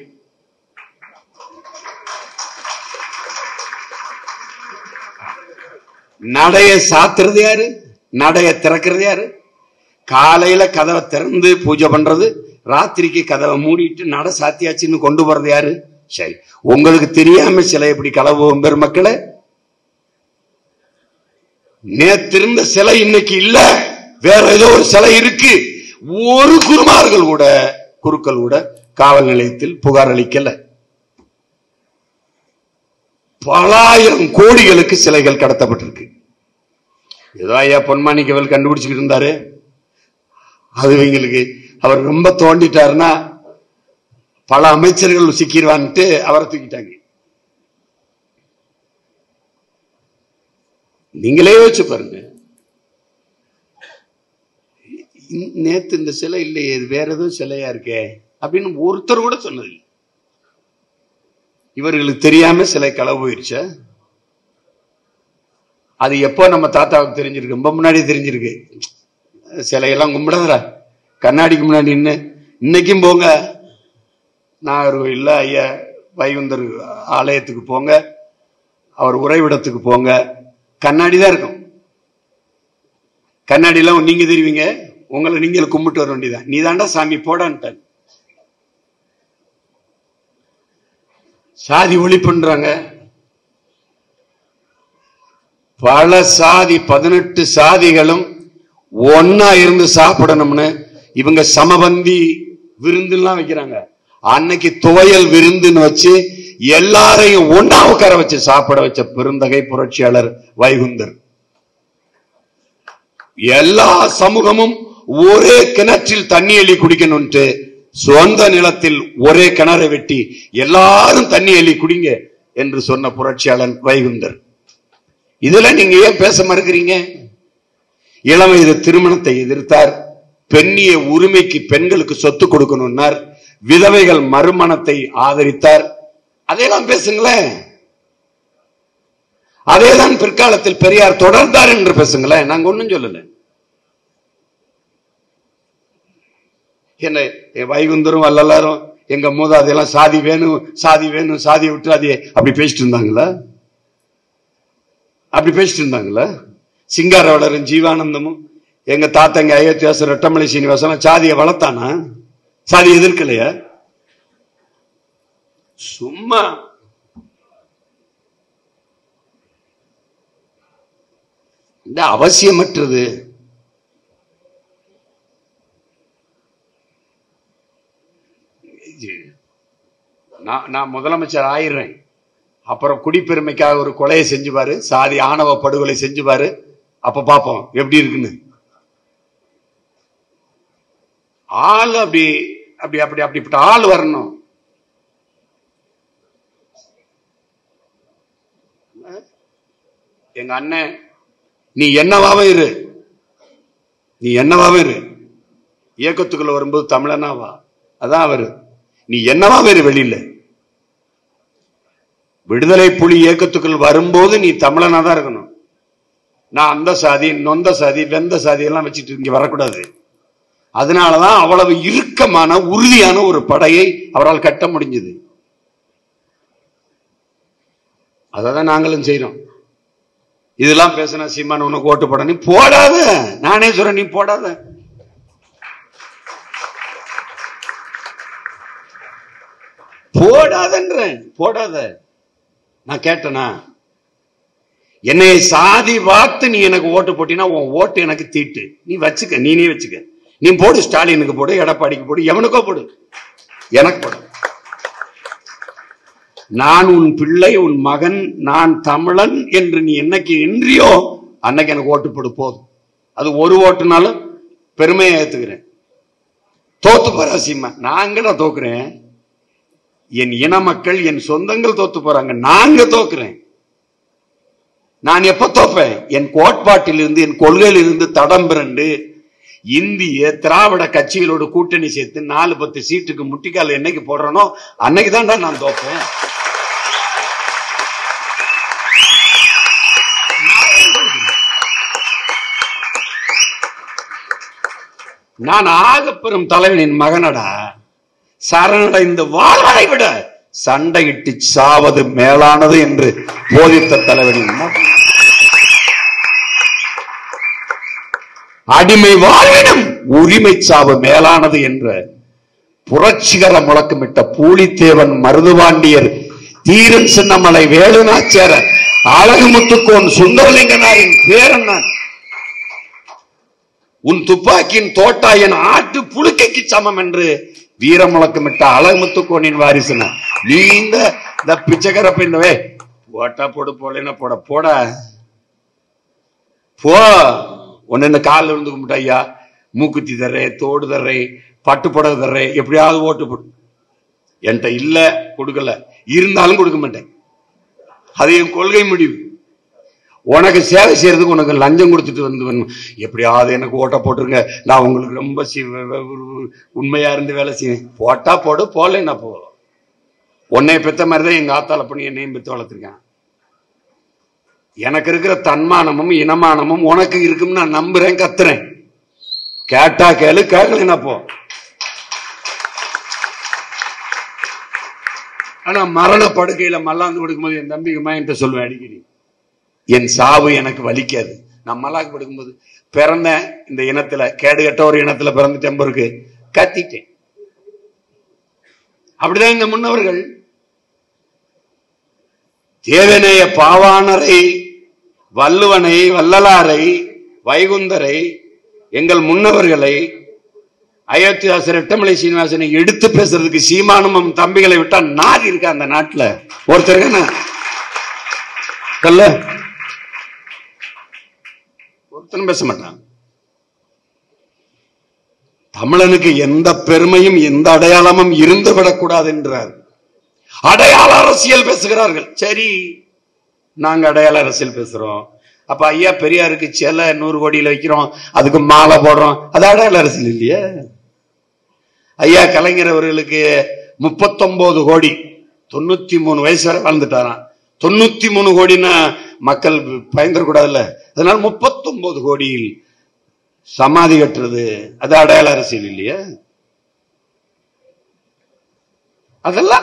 நடைய சாத்துறது யாரு நடைய திறக்கிறது யாரு காலையில கதவை திறந்து பூஜை பண்றது ராத்திரிக்கு கதவை மூடிட்டு நட சாத்தியாச்சுன்னு கொண்டு போறது யாரு சரி உங்களுக்கு தெரியாம சிலை எப்படி களவுவோம் பெருமக்களே நேத்திருந்த சிலை இன்னைக்கு இல்ல வேற ஏதோ ஒரு சிலை இருக்கு ஒரு குருமார்கள் கூட குருக்கள் கூட காவல் நிலையத்தில் புகார் அளிக்கல பலாயிரம் கோடிகளுக்கு சிலைகள் கடத்தப்பட்டிருக்கு ஏதோ ஐயா பொன்மாணிக்கவல் கண்டுபிடிச்சுக்கிட்டு இருந்தாரு அது இவங்களுக்கு அவர் ரொம்ப தோண்டிட்டாருன்னா பல அமைச்சர்கள் சிக்கிடுவான்ட்டு அவரை தூக்கிட்டாங்க நீங்களே யோசிச்சு பாருங்க இ- நேத்து இந்த சிலை இல்லையே இது வேற ஏதோ சிலையா இருக்கே அப்படின்னு ஒருத்தர் கூட சொன்னது இவர்களுக்கு தெரியாம சிலை களவு போயிருச்சா அது எப்போ நம்ம தாத்தாவுக்கு தெரிஞ்சிருக்கு ரொம்ப முன்னாடி தெரிஞ்சிருக்கு சிலையெல்லாம் கும்பிடாதடா கண்ணாடிக்கு முன்னாடி நின்னு இன்னைக்கும் போங்க நாகர்கோயில்ல ஐயா வைகுந்தர் ஆலயத்துக்கு போங்க அவர் உறைவிடத்துக்கு போங்க கண்ணாடி தான் இருக்கும் கண்ணாடிலாம் நீங்க தெரிவிங்க உங்களை நீங்க கும்பிட்டு வர வேண்டியதான் நீ தாண்டா சாமி போடான்ட்டார் சாதி ஒழிப்புன்றாங்க பல சாதி பதினெட்டு சாதிகளும் ஒன்னா இருந்து சாப்பிடணும்னு இவங்க சமபந்தி விருந்துலாம் வைக்கிறாங்க அன்னைக்கு துவையல் விருந்துன்னு வச்சு எல்லாரையும் ஒன்னா உட்கார வச்சு சாப்பிட வச்ச பெருந்தகை புரட்சியாளர் வைகுந்தர் எல்லா சமூகமும் ஒரே கிணற்றில் தண்ணி எள்ளி குடிக்கணும்ட்டு சொந்த நிலத்தில் ஒரே கிணறை வெட்டி எல்லாரும் தண்ணி எள்ளி குடிங்க என்று சொன்ன புரட்சியாளன் வைகுந்தர் இதுல நீங்க ஏன் பேச மறுக்கிறீங்க இளம் வயது திருமணத்தை எதிர்த்தார் பெண்ணிய உரிமைக்கு பெண்களுக்கு சொத்து கொடுக்கணும்னார் விதவைகள் மறுமணத்தை ஆதரித்தார் அதையெல்லாம் பேசுங்களேன் அதேதான் பிற்காலத்தில் பெரியார் தொடர்ந்தார் என்று பேசுங்களேன் நாங்க ஒண்ணும் சொல்லல என்ன எ- வைகுந்தரும் வள்ளலாரும் எங்க மூதாதையெல்லாம் சாதி வேணும் சாதி வேணும் சாதி விட்டு அதே அப்படி பேசிட்டு இருந்தாங்களா அப்படி பேசிட்டு இருந்தாங்களா சிங்காரவளரும் ஜீவானந்தமும் எங்க தாத்தங்க அயோத்தியாசர் ரெட்டமலை சீனிவாசன் சாதியை வளர்த்தானா சாதி எதிர்க்கலையா சும்மா இந்த அவசியமற்றது இது, நான் நான் முதலமைச்சர் ஆயிடுறேன் அப்புறம் குடிப்பெருமைக்காக ஒரு கொலையை செஞ்சுபாரு சாதி ஆணவ படுகொலை செஞ்சுபாரு அப்ப பாப்போம் எப்படி இருக்குன்னு ஆள் அப்படி அப்படி அப்படி அப்படிப்பட்ட ஆள் வரணும் எங்க அண்ணன் நீ என்னவாவே இரு நீ என்னவாவே இரு இயக்கத்துக்குள்ள வரும்போது தமிழனாவா அதான் அவரு நீ என்னவாவே இரு வெளியில விடுதலை புலி இயக்கத்துக்குள் வரும்போது நீ தமிழனா தான் இருக்கணும் நான் அந்த சாதி நொந்த சாதி வெந்த சாதி எல்லாம் வச்சுட்டு இங்க வரக்கூடாது அதனாலதான் அவ்வளவு இறுக்கமான உறுதியான ஒரு படையை அவரால் கட்ட முடிஞ்சது அததான் நாங்களும் செய்றோம் இதெல்லாம் பேசினா சீமான் உனக்கு ஓட்டு போட நீ போடாத நானே சொல்றேன் நீ போடாத போடாதன்றேன் போடாத நான் கேட்டனா என்னை சாதி வாத்து நீ எனக்கு ஓட்டு போட்டினா உன் ஓட்டு எனக்கு தீட்டு நீ வச்சுக்க நீனே வச்சுக்க நீ போடு ஸ்டாலினுக்கு போடு எடப்பாடிக்கு போடு எவனுக்கோ போடு எனக்கு போடு நான் உன் பிள்ளை உன் மகன் நான் தமிழன் என்று நீ என்னைக்கு என்றியோ அன்னைக்கு எனக்கு ஓட்டு போடு போதும் அது ஒரு ஓட்டுனாலும் பெருமையை ஏத்துக்கிறேன் தோத்து போற சீமா நான் எங்கடா தோக்குறேன் என் இன மக்கள் என் சொந்தங்கள் தோத்து போறாங்க நாங்க தோக்குறேன் நான் எப்ப தோப்பேன் என் கோட்பாட்டிலிருந்து என் கொள்கையிலிருந்து தடம் பிறண்டு இந்திய திராவிட கட்சிகளோட கூட்டணி சேர்த்து நாலு பத்து சீட்டுக்கு முட்டிக்கால் என்னைக்கு போடுறனோ அன்னைக்கு தான்டா நான் தோப்பேன் நான் ஆகப்பெரும் தலைவனின் மகனடா சரணடைந்து வாழ்வதை விட சண்டையிட்டு சாவது மேலானது என்று போதித்த தலைவனின் மகன் அடிமை வாழ்வினும் உரிமை சாவு மேலானது என்ற புரட்சிகர முழக்கமிட்ட பூலித்தேவன் மருதுபாண்டியர் தீரன் சின்னமலை வேலுநாச்சியார அழகுமுத்துக்கோன் சுந்தரலிங்கனாரின் பேரன் நான் உன் துப்பாக்கியின் தோட்டா என் ஆட்டு புழுக்கைக்கு சமம் என்று வீர முழக்கமிட்ட அழகுமுத்துக்கோனின் வாரிசுன நீ இந்த இந்த பிச்சைக்கரப்ப இந்த வே போட்டா போடு போலேன்னா போட போட போ உன்ன இந்த காலில் விழுந்து கும்பிட்ட ஐயா மூக்குத்தி தர்றே தோடு தர்றே பட்டு புடவை தர்றே எப்படியாவது ஓட்டு போடு என்கிட்ட இல்ல கொடுக்கல இருந்தாலும் கொடுக்க மாட்டேன் அது என் கொள்கை முடிவு உனக்கு சேவை செய்யறதுக்கு உனக்கு லஞ்சம் கொடுத்துட்டு வந்து வரணும். எப்படியாவது எனக்கு ஓட்ட போட்டுருங்க நான் உங்களுக்கு ரொம்ப சி- வ- வ- ஒரு உண்மையா இருந்து வேலை செய்வேன் போட்டா போடு போடலைன்னா போ உன்னைய பெத்த மாதிரி தான் எங்க ஆத்தால பண்ணி என்னையும் பெத்து வளர்த்துருக்கேன் எனக்கு இருக்கிற தன்மானமும் இனமானமும் உனக்கு இருக்கும்னு நான் நம்புறேன் கத்துறேன் கேட்டா கேளு கேட்கலைன்னா போ ஆனா மரண படுக்கையில மல்லாந்து படுக்கும்போது என் தம்பிக்குமா என்கிட்ட சொல்லுவேன் அடிக்கடி என் சாவு எனக்கு வலிக்காது நான் மல்லாக்கு படுக்கும்போது பிறந்த இந்த இனத்துல கேடுகட்ட ஒரு இனத்துல பிறந்துட்டேன் இருக்கு கத்திட்டேன் அப்படிதான் இந்த முன்னவர்கள் தேவநேய பாவாணரை வள்ளுவனை வள்ளலாரை வைகுந்தரை எங்கள் முன்னவர்களை அயோத்தியாசர் எட்டமலை சீனிவாசனை எடுத்து பேசுறதுக்கு சீமானும் அவன் தம்பிகளை விட்டா நாதி இருக்கா அந்த நாட்டுல ஒருத்தருக்கான கல்ல ஒருத்தனும் பேச மாட்டான் தமிழனுக்கு எந்த பெருமையும் எந்த அடையாளமும் இருந்து விடக்கூடாது என்றார் அடையாள அரசியல் பேசுகிறார்கள் சரி நாங்க அடையாள அரசியல் பேசுறோம் அப்ப ஐயா பெரியாருக்கு சில நூறு கோடியில வைக்கிறோம் அதுக்கு மாலை போடுறோம் அது அடையாள அரசியல் இல்லையா ஐயா கலைஞர் அவர்களுக்கு முப்பத்தொன்பது கோடி தொண்ணூத்தி மூணு வயசு வரை வாழ்ந்துட்டாராம் தொண்ணூத்தி மூணு கோடினா மக்கள் பயந்துடக்கூடாதுல்ல அதனால முப்பத்தொன்பது கோடியில் சமாதி கட்டுறது அது அடையாள அரசியல் இல்லையா அதெல்லாம்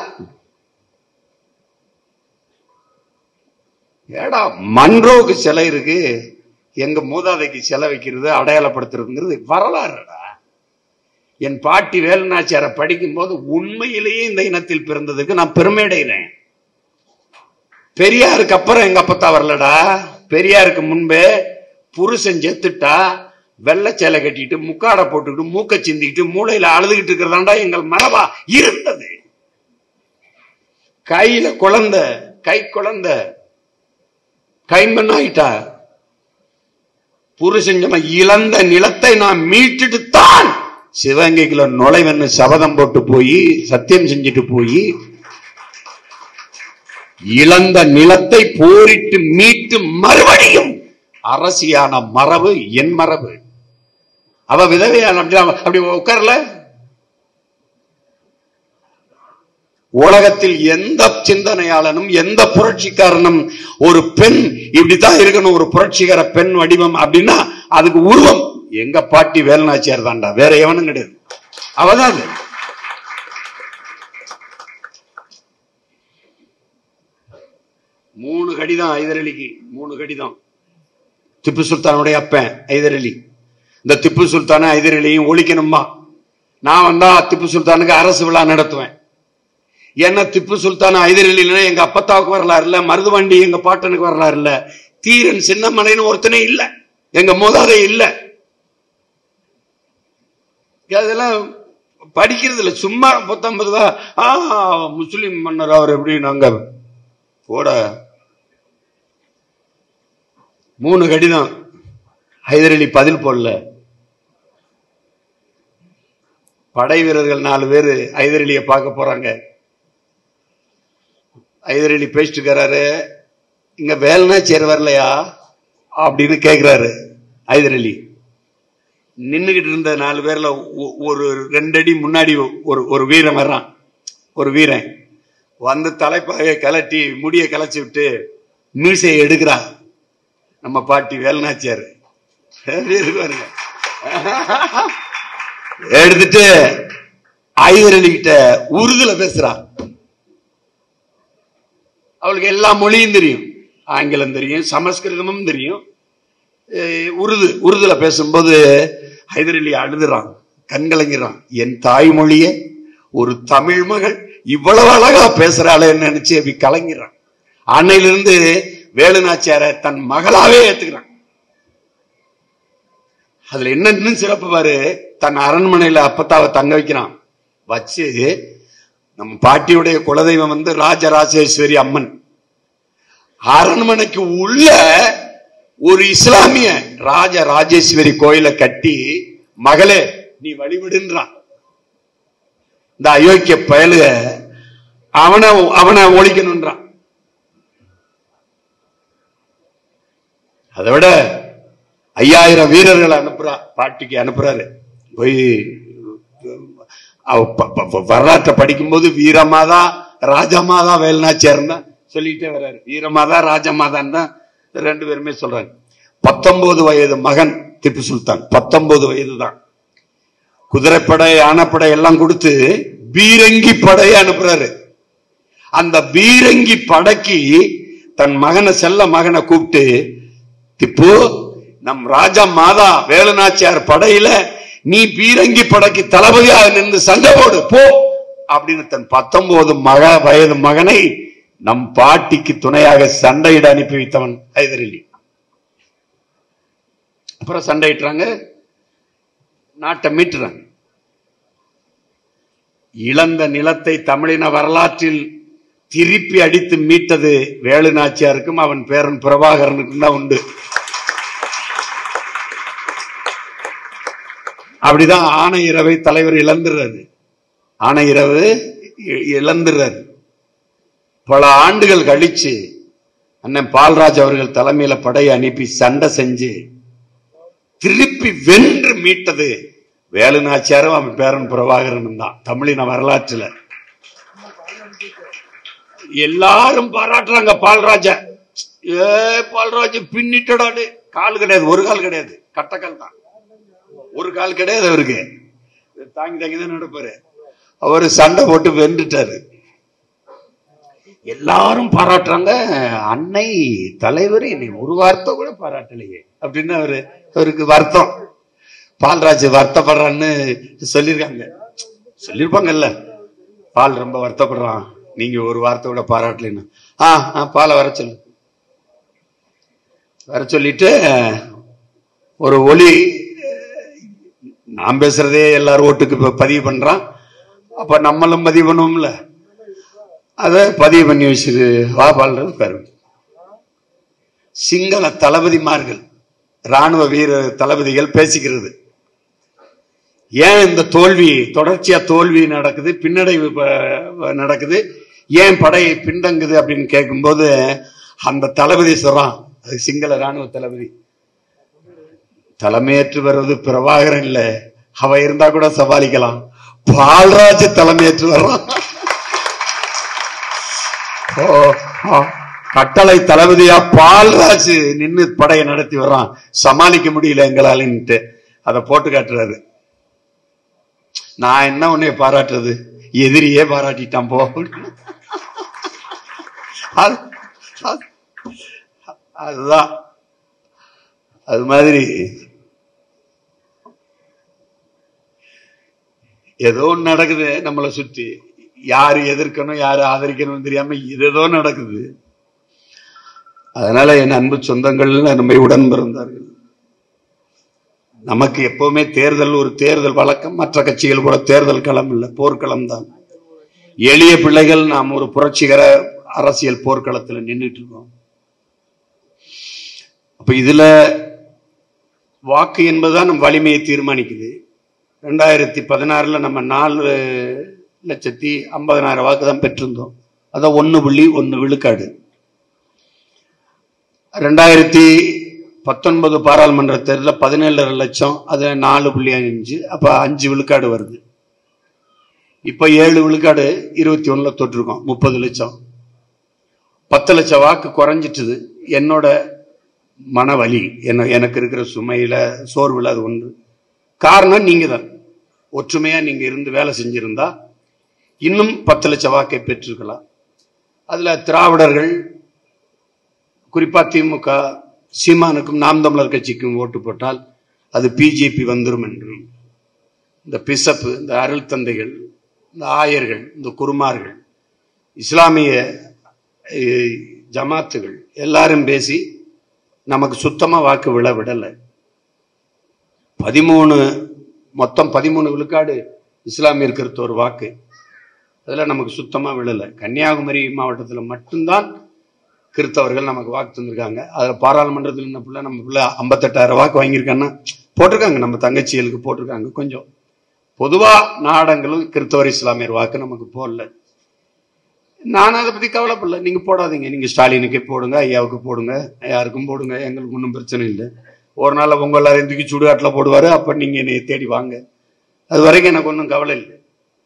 ஏடா மன்றோவுக்கு சிலை இருக்கு எங்க மூதாதைக்கு சிலை வைக்கிறது அடையாளப்படுத்துறதுங்கிறது வரலாறுடா என் பாட்டி வேலுநாச்சியாரை படிக்கும்போது உண்மையிலேயே இந்த இனத்தில் பிறந்ததுக்கு நான் பெருமை அடைகிறேன் பெரியாருக்கு அப்புறம் எங்க அப்பத்தா வரலடா பெரியாருக்கு முன்பே புருஷன் செத்துட்டா வெள்ளை சேலை கட்டிட்டு முக்காடை போட்டுக்கிட்டு மூக்க சிந்திக்கிட்டு மூளையில அழுதுகிட்டு இருக்கிறதாண்டா எங்கள் மரபா இருந்தது கையில குழந்தை கை குழந்தை கைம்பெண் ஆயிட்டா புருஷன் சொன்ன இழந்த நிலத்தை நான் மீட்டுட்டு தான் சிவகங்கைக்குள்ள நுழைவன்னு சபதம் போட்டு போய் சத்தியம் செஞ்சுட்டு போய் இழந்த நிலத்தை போரிட்டு மீட்டு மறுபடியும் அரசியான மரபு என் மரபு அவ விதவையான அப்படி அப்படி உட்காரல உலகத்தில் எந்த சிந்தனையாளனும் எந்த புரட்சிக்காரனும் ஒரு பெண் இப்படித்தான் இருக்கணும் ஒரு புரட்சிகர பெண் வடிவம் அப்படின்னா அதுக்கு உருவம் எங்க பாட்டி வேலுநாச்சியார் தான்டா வேற எவனும் கிடையாது அவதான் அது மூணு கடிதம் ஐதரலிக்கு மூணு கடிதம் திப்பு சுல்தானுடைய அப்பன் ஐதரலி இந்த திப்பு சுல்தான ஐதரலியும் ஒழிக்கணுமா நான் வந்தா திப்பு சுல்தானுக்கு அரசு விழா நடத்துவேன் ஏன்னா திப்பு சுல்தான் ஐதரலினா எங்க அப்பத்தாவுக்கு வரலாறு இல்ல மருதுவண்டி எங்க பாட்டனுக்கு வரலாறு இல்ல தீரன் சின்னமனைன்னு ஒருத்தனே இல்ல எங்க மூதாதை இல்ல அதெல்லாம் படிக்கிறது இல்ல சும்மா பத்தொன்பது ரூபா ஆ முஸ்லிம் மன்னர் அவர் எப்படி நாங்க போட மூணு கடிதம் ஹைதரலி பதில் போடல படை வீரர்கள் நாலு பேர் ஹைதரலிய பார்க்க போறாங்க ஹைதரலி பேசிட்டு இருக்கிறாரு இங்க வேலைனா சேர் வரலையா அப்படின்னு கேக்குறாரு ஹைதரலி நின்னுகிட்டு இருந்த நாலு பேர்ல ஒ- ஒரு ரெண்டடி முன்னாடி ஒரு ஒரு வீரன் வர்றான் ஒரு வீரன் வந்து தலைப்பாகையை கலட்டி முடிய கலைச்சு விட்டு மீசையை எடுக்கிறான் நம்ம பாட்டி வேலுநாச்சியார் எப்படி இருக்கு பாருங்க எடுத்துட்டு ஐதரலி கிட்ட உருதுல பேசுறான் அவளுக்கு எல்லா மொழியும் தெரியும் ஆங்கிலம் தெரியும் சமஸ்கிருதமும் தெரியும் அஹ் உருது உருதுல பேசும்போது ஹைதரலி அழுதுறான் கண்கலங்கிறான் என் தாய்மொழியே ஒரு தமிழ் மகள் இவ்வளவு அழகா பேசுறாளேன்னு நினைச்சு அப்படி கலங்கிறான் அன்னையிலிருந்து வேலுநாச்சியார தன் மகளாவே ஏத்துக்கிறான் அதுல என்ன இன்னும் சிறப்பு பாரு தன் அரண்மனையில அப்பத்தாவை தங்க வைக்கிறான் வச்சு நம்ம பாட்டியுடைய குலதெய்வம் வந்து ராஜராஜேஸ்வரி அம்மன் அரண்மனைக்கு உள்ள ஒரு இஸ்லாமிய ராஜ ராஜேஸ்வரி கோயிலை கட்டி மகளே நீ வழிவிடுன்றான் இந்த அயோக்கிய பயலுக அவனை அவனை ஒழிக்கணும்ன்றான் அதை விட ஐயாயிரம் வீரர்களை அனுப்புறா பாட்டிக்கு அனுப்புறாரு போய் அவ ப- ப- ப- வரலாற்றை படிக்கும்போது வீரமாதா ராஜமாதா வேலுநாச்சியார் தான் சொல்லிட்டே வர்றாரு வீரமாதா ராஜமாதான் தான் ரெண்டு பேருமே சொல்றாங்க பத்தொன்பது வயது மகன் திப்பு சுல்தான் பத்தொன்பது வயது தான் குதிரைப்படை யானைப்படை எல்லாம் கொடுத்து பீரங்கி படையை அனுப்புறாரு அந்த பீரங்கி படைக்கு தன் மகனை செல்ல மகனை கூப்பிட்டு திப்பு நம் ராஜா மாதா வேலுநாச்சியார் படையில நீ பீரங்கி படைக்கு தளபதியாக நின்று சண்டை போடு போ அப்படின்னு தன் பத்தொன்பது மக வயது மகனை நம் பாட்டிக்கு துணையாக சண்டையிட அனுப்பி வைத்தவன் ஹைதரலி அப்புறம் சண்டையிட்டுறாங்க நாட்டை மீட்டுறாங்க இழந்த நிலத்தை தமிழின வரலாற்றில் திருப்பி அடித்து மீட்டது வேலு நாச்சியாருக்கும் அவன் பேரன் பிரபாகரனுக்கும் தான் உண்டு அப்படிதான் ஆனை இரவை தலைவர் இழந்துடுறாரு ஆனை இரவு இ- இழந்துடுறாரு பல ஆண்டுகள் கழிச்சு அண்ணன் பால்ராஜ் அவர்கள் தலைமையில படையை அனுப்பி சண்டை செஞ்சு திருப்பி வென்று மீட்டது வேலு நாச்சியாரும் அவன் பேரன் பிரபாகரனும் தான் தமிழின வரலாற்றுல எல்லாரும் பாராட்டுறாங்க பால்ராஜ ஏ பால்ராஜ் பின்னிட்டடாடு கால் கிடையாது ஒரு கால் கிடையாது கட்டக்கால் தான் ஒரு கால் கிடையாது அவருக்கு தாங்கி தாங்கி தான் நடப்பாரு அவரு சண்டை போட்டு வென்றுட்டாரு எல்லாரும் பாராட்டுறாங்க அன்னை தலைவர் என்னை ஒரு வார்த்தை கூட பாராட்டலையே அப்படின்னு அவரு அவருக்கு வருத்தம் பால்ராஜ் வருத்தப்படுறான்னு சொல்லியிருக்காங்க சொல்லியிருப்பாங்கல்ல பால் ரொம்ப வருத்தப்படுறான் நீங்க ஒரு வார்த்தை கூட பாராட்டலைன்னு ஆ ஆ, பாலை வர சொல்லு வர சொல்லிட்டு ஒரு ஒலி நான் பேசுறதே எல்லாரும் ஓட்டுக்கு இப்ப பதிவு பண்றான் அப்ப நம்மளும் பதிவு பண்ணுவோம்ல அத பதிவு பண்ணி வச்சிரு வா பால்றது பாரு சிங்கள தளபதிமார்கள் ராணுவ வீர தளபதிகள் பேசிக்கிறது ஏன் இந்த தோல்வி தொடர்ச்சியா தோல்வி நடக்குது பின்னடைவு ப- நடக்குது ஏன் படை பின்தங்குது அப்படின்னு கேட்கும்போது அந்த தளபதி சொல்றான் அது சிங்கள ராணுவ தளபதி தலைமையேற்று வருவது பிரபாகரன் இல்ல அவ இருந்தா கூட சமாளிக்கலாம் பால்ராஜ் தலைமையேற்று வர்றான் ஓ, ஆ, கட்டளை தளபதியா பால்ராஜ் நின்னு படையை நடத்தி வர்றான் சமாளிக்க முடியல எங்களாலன்ட்டு அதை போட்டு காட்டுறாரு நான் என்ன உன்னைய பாராட்டுறது எதிரியே பாராட்டிட்டான் போ அது- அது- அதுதான் அது மாதிரி ஏதோ ஒண்ணு நடக்குது நம்மளை சுத்தி யாரு எதிர்க்கணும் யாரு ஆதரிக்கணும் தெரியாம ஏதோ நடக்குது அதனால என் அன்பு சொந்தங்கள் நம்மை உடன் பிறந்தார்கள் நமக்கு எப்பவுமே தேர்தல் ஒரு தேர்தல் வழக்கம் மற்ற கட்சிகள் கூட தேர்தல் களம் இல்லை போர்க்களம் தான் எளிய பிள்ளைகள் நாம் ஒரு புரட்சிகர அரசியல் போர்க்களத்துல நின்றுட்டு இருக்கோம் அப்ப இதுல வாக்கு என்பதுதான் நம் வலிமையை தீர்மானிக்குது ரெண்டாயிரத்தி பதினாறுல நம்ம நாலு லட்சத்தி ஐம்பதனாயிரம் வாக்கு தான் பெற்றிருந்தோம் அதான் ஒன்னு புள்ளி ஒன்னு விழுக்காடு ரெண்டாயிரத்தி பத்தொன்பது பாராளுமன்ற தேர்தலில் பதினேழரை லட்சம் அது நாலு புள்ளி அஞ்சு அப்ப அஞ்சு விழுக்காடு வருது இப்ப ஏழு விழுக்காடு இருபத்தி ஒண்ணுல தொட்டிருக்கோம் முப்பது லட்சம் பத்து லட்சம் வாக்கு குறைஞ்சிட்டுது என்னோட மனவலி என்ன எனக்கு இருக்கிற சுமையில சோர்வுல அது ஒன்று காரணம் நீங்க தான் ஒற்றுமையா நீங்க இருந்து வேலை செஞ்சிருந்தா இன்னும் பத்து லட்சம் வாக்கை பெற்றிருக்கலாம் அதுல திராவிடர்கள் குறிப்பா திமுக சீமானுக்கும் நாம் தமிழர் கட்சிக்கும் ஓட்டு போட்டால் அது பிஜேபி வந்துரும் என்று இந்த பிசப்பு இந்த அருள் தந்தைகள் இந்த ஆயர்கள் இந்த குருமார்கள் இஸ்லாமிய அஹ், ஜமாத்துகள் எல்லாரும் பேசி நமக்கு சுத்தமா வாக்கு விழ விடலை பதிமூணு மொத்தம் பதிமூணு விழுக்காடு இஸ்லாமியருக்கு இருக்க ஒரு வாக்கு அதுல நமக்கு சுத்தமா விழல கன்னியாகுமரி மாவட்டத்துல மட்டும்தான் கிறிஸ்தவர்கள் நமக்கு வாக்கு தந்திருக்காங்க அதுல பாராளுமன்றத்தில் என்ன பிள்ளை நம்ம பிள்ளை ஐம்பத்தெட்டாயிரம் வாக்கு வாங்கியிருக்காங்கன்னா போட்டிருக்காங்க நம்ம தங்கச்சிகளுக்கு போட்டிருக்காங்க கொஞ்சம் பொதுவா நாடங்களும் கிறிஸ்தவர் இஸ்லாமியர் வாக்கு நமக்கு போடல நான் அதை பத்தி கவலைப்படல நீங்க போடாதீங்க நீங்க ஸ்டாலினுக்கே போடுங்க ஐயாவுக்கு போடுங்க யாருக்கும் போடுங்க எங்களுக்கு ஒன்றும் பிரச்சனை இல்லை ஒரு நாள் உங்க எல்லாரையும் தூக்கி சுடுகாட்டுல போடுவாரு அப்ப நீங்க என்னை தேடி வாங்க அது வரைக்கும் எனக்கு ஒன்றும் கவலை இல்லை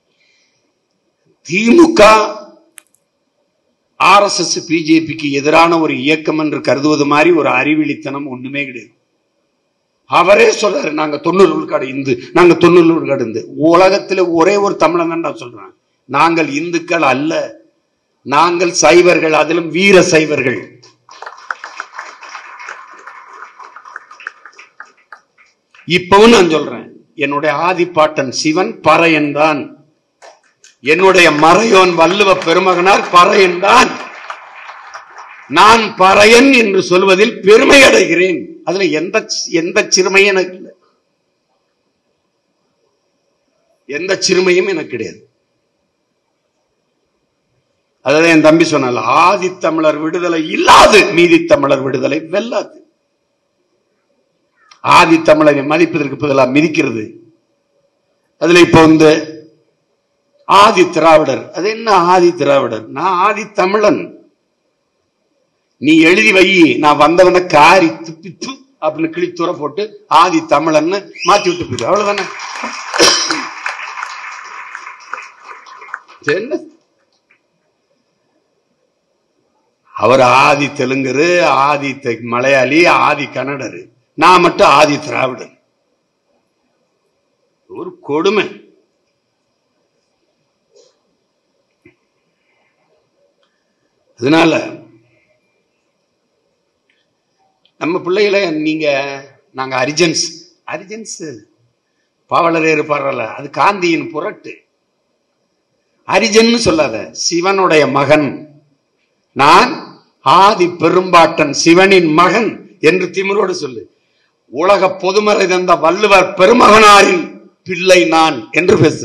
திமுக ஆர்எஸ்எஸ் பிஜேபிக்கு எதிரான ஒரு இயக்கம் என்று கருதுவது மாதிரி ஒரு அறிவிலித்தனம் ஒண்ணுமே கிடையாது அவரே சொல்றாரு நாங்க தொண்ணூறு விழுக்காடு இந்து நாங்க தொண்ணூறு விழுக்காடு இந்து உலகத்துல ஒரே ஒரு தமிழன் தான் நான் சொல்றேன் நாங்கள் இந்துக்கள் அல்ல நாங்கள் சைவர்கள் அதிலும் வீர சைவர்கள் இப்பவும் நான் சொல்றேன் என்னுடைய ஆதிப்பாட்டன் சிவன் பறையன் தான் என்னுடைய மறையோன் வள்ளுவ பெருமகனார் பறையன் தான் நான் பறையன் என்று சொல்வதில் பெருமை அடைகிறேன் அதுல எந்த எந்த சிறுமையும் எனக்கு இல்லை எந்த சிறுமையும் எனக்கு கிடையாது அதான் என் தம்பி சொன்னால ஆதித்தமிழர் விடுதலை இல்லாது மீதி தமிழர் விடுதலை வெல்லாது ஆதித்தமிழரை மதிப்பதற்கு பதிலாக மிதிக்கிறது அதுல இப்போ வந்து ஆதி திராவிடர் அது என்ன ஆதி திராவிடர் நான் ஆதி தமிழன் நீ எழுதி வை நான் வந்தவன காரி துப்பி து அப்படின்னு கிழித்துற போட்டு ஆதி தமிழன்னு மாத்தி விட்டு போயிடு அவ்வளவுதானே என்ன அவர் ஆதி தெலுங்கரு ஆதி தெ- மலையாளி ஆதி கன்னடரு நான் மட்டும் ஆதி திராவிடர் ஒரு கொடுமை அதனால நம்ம பிள்ளைகளை நீங்க நாங்க அரிஜன்ஸ் அரிஜன்ஸ் பாவலரேறு பாடுறல அது காந்தியின் புரட்டு அரிஜன்னு சொல்லாத சிவனுடைய மகன் நான் ஆதி பெரும்பாட்டன் சிவனின் மகன் என்று திமிரோடு சொல்லு உலக பொதுமறை தந்த வள்ளுவர் பெருமகனாரின் பிள்ளை நான் என்று பேசு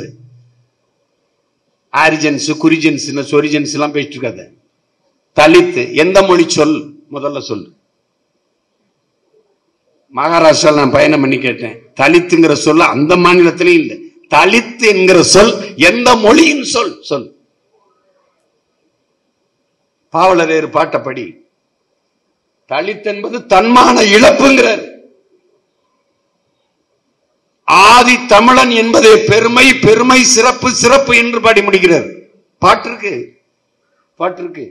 ஆரிஜன்ஸ் குறிஜன்ஸ் சொரிஜன்ஸ் எல்லாம் பேசிட்டு இருக்காத தலித்து எந்த மொழி சொல் முதல்ல சொல்லு மகாராஷ்டிரால நான் பயணம் பண்ணி கேட்டேன் தலித்துங்கிற சொல்ல அந்த மாநிலத்திலையும் இல்லை தலித்து என்கிற சொல் எந்த மொழியின் சொல் சொல் பாவலரேறு பாட்டப்படி தலித் என்பது தன்மான இழப்புங்கிறார் ஆதி தமிழன் என்பதே பெருமை பெருமை சிறப்பு சிறப்பு என்று பாடி முடிக்கிறார் பாட்டு இருக்கு பாட்டு இருக்கு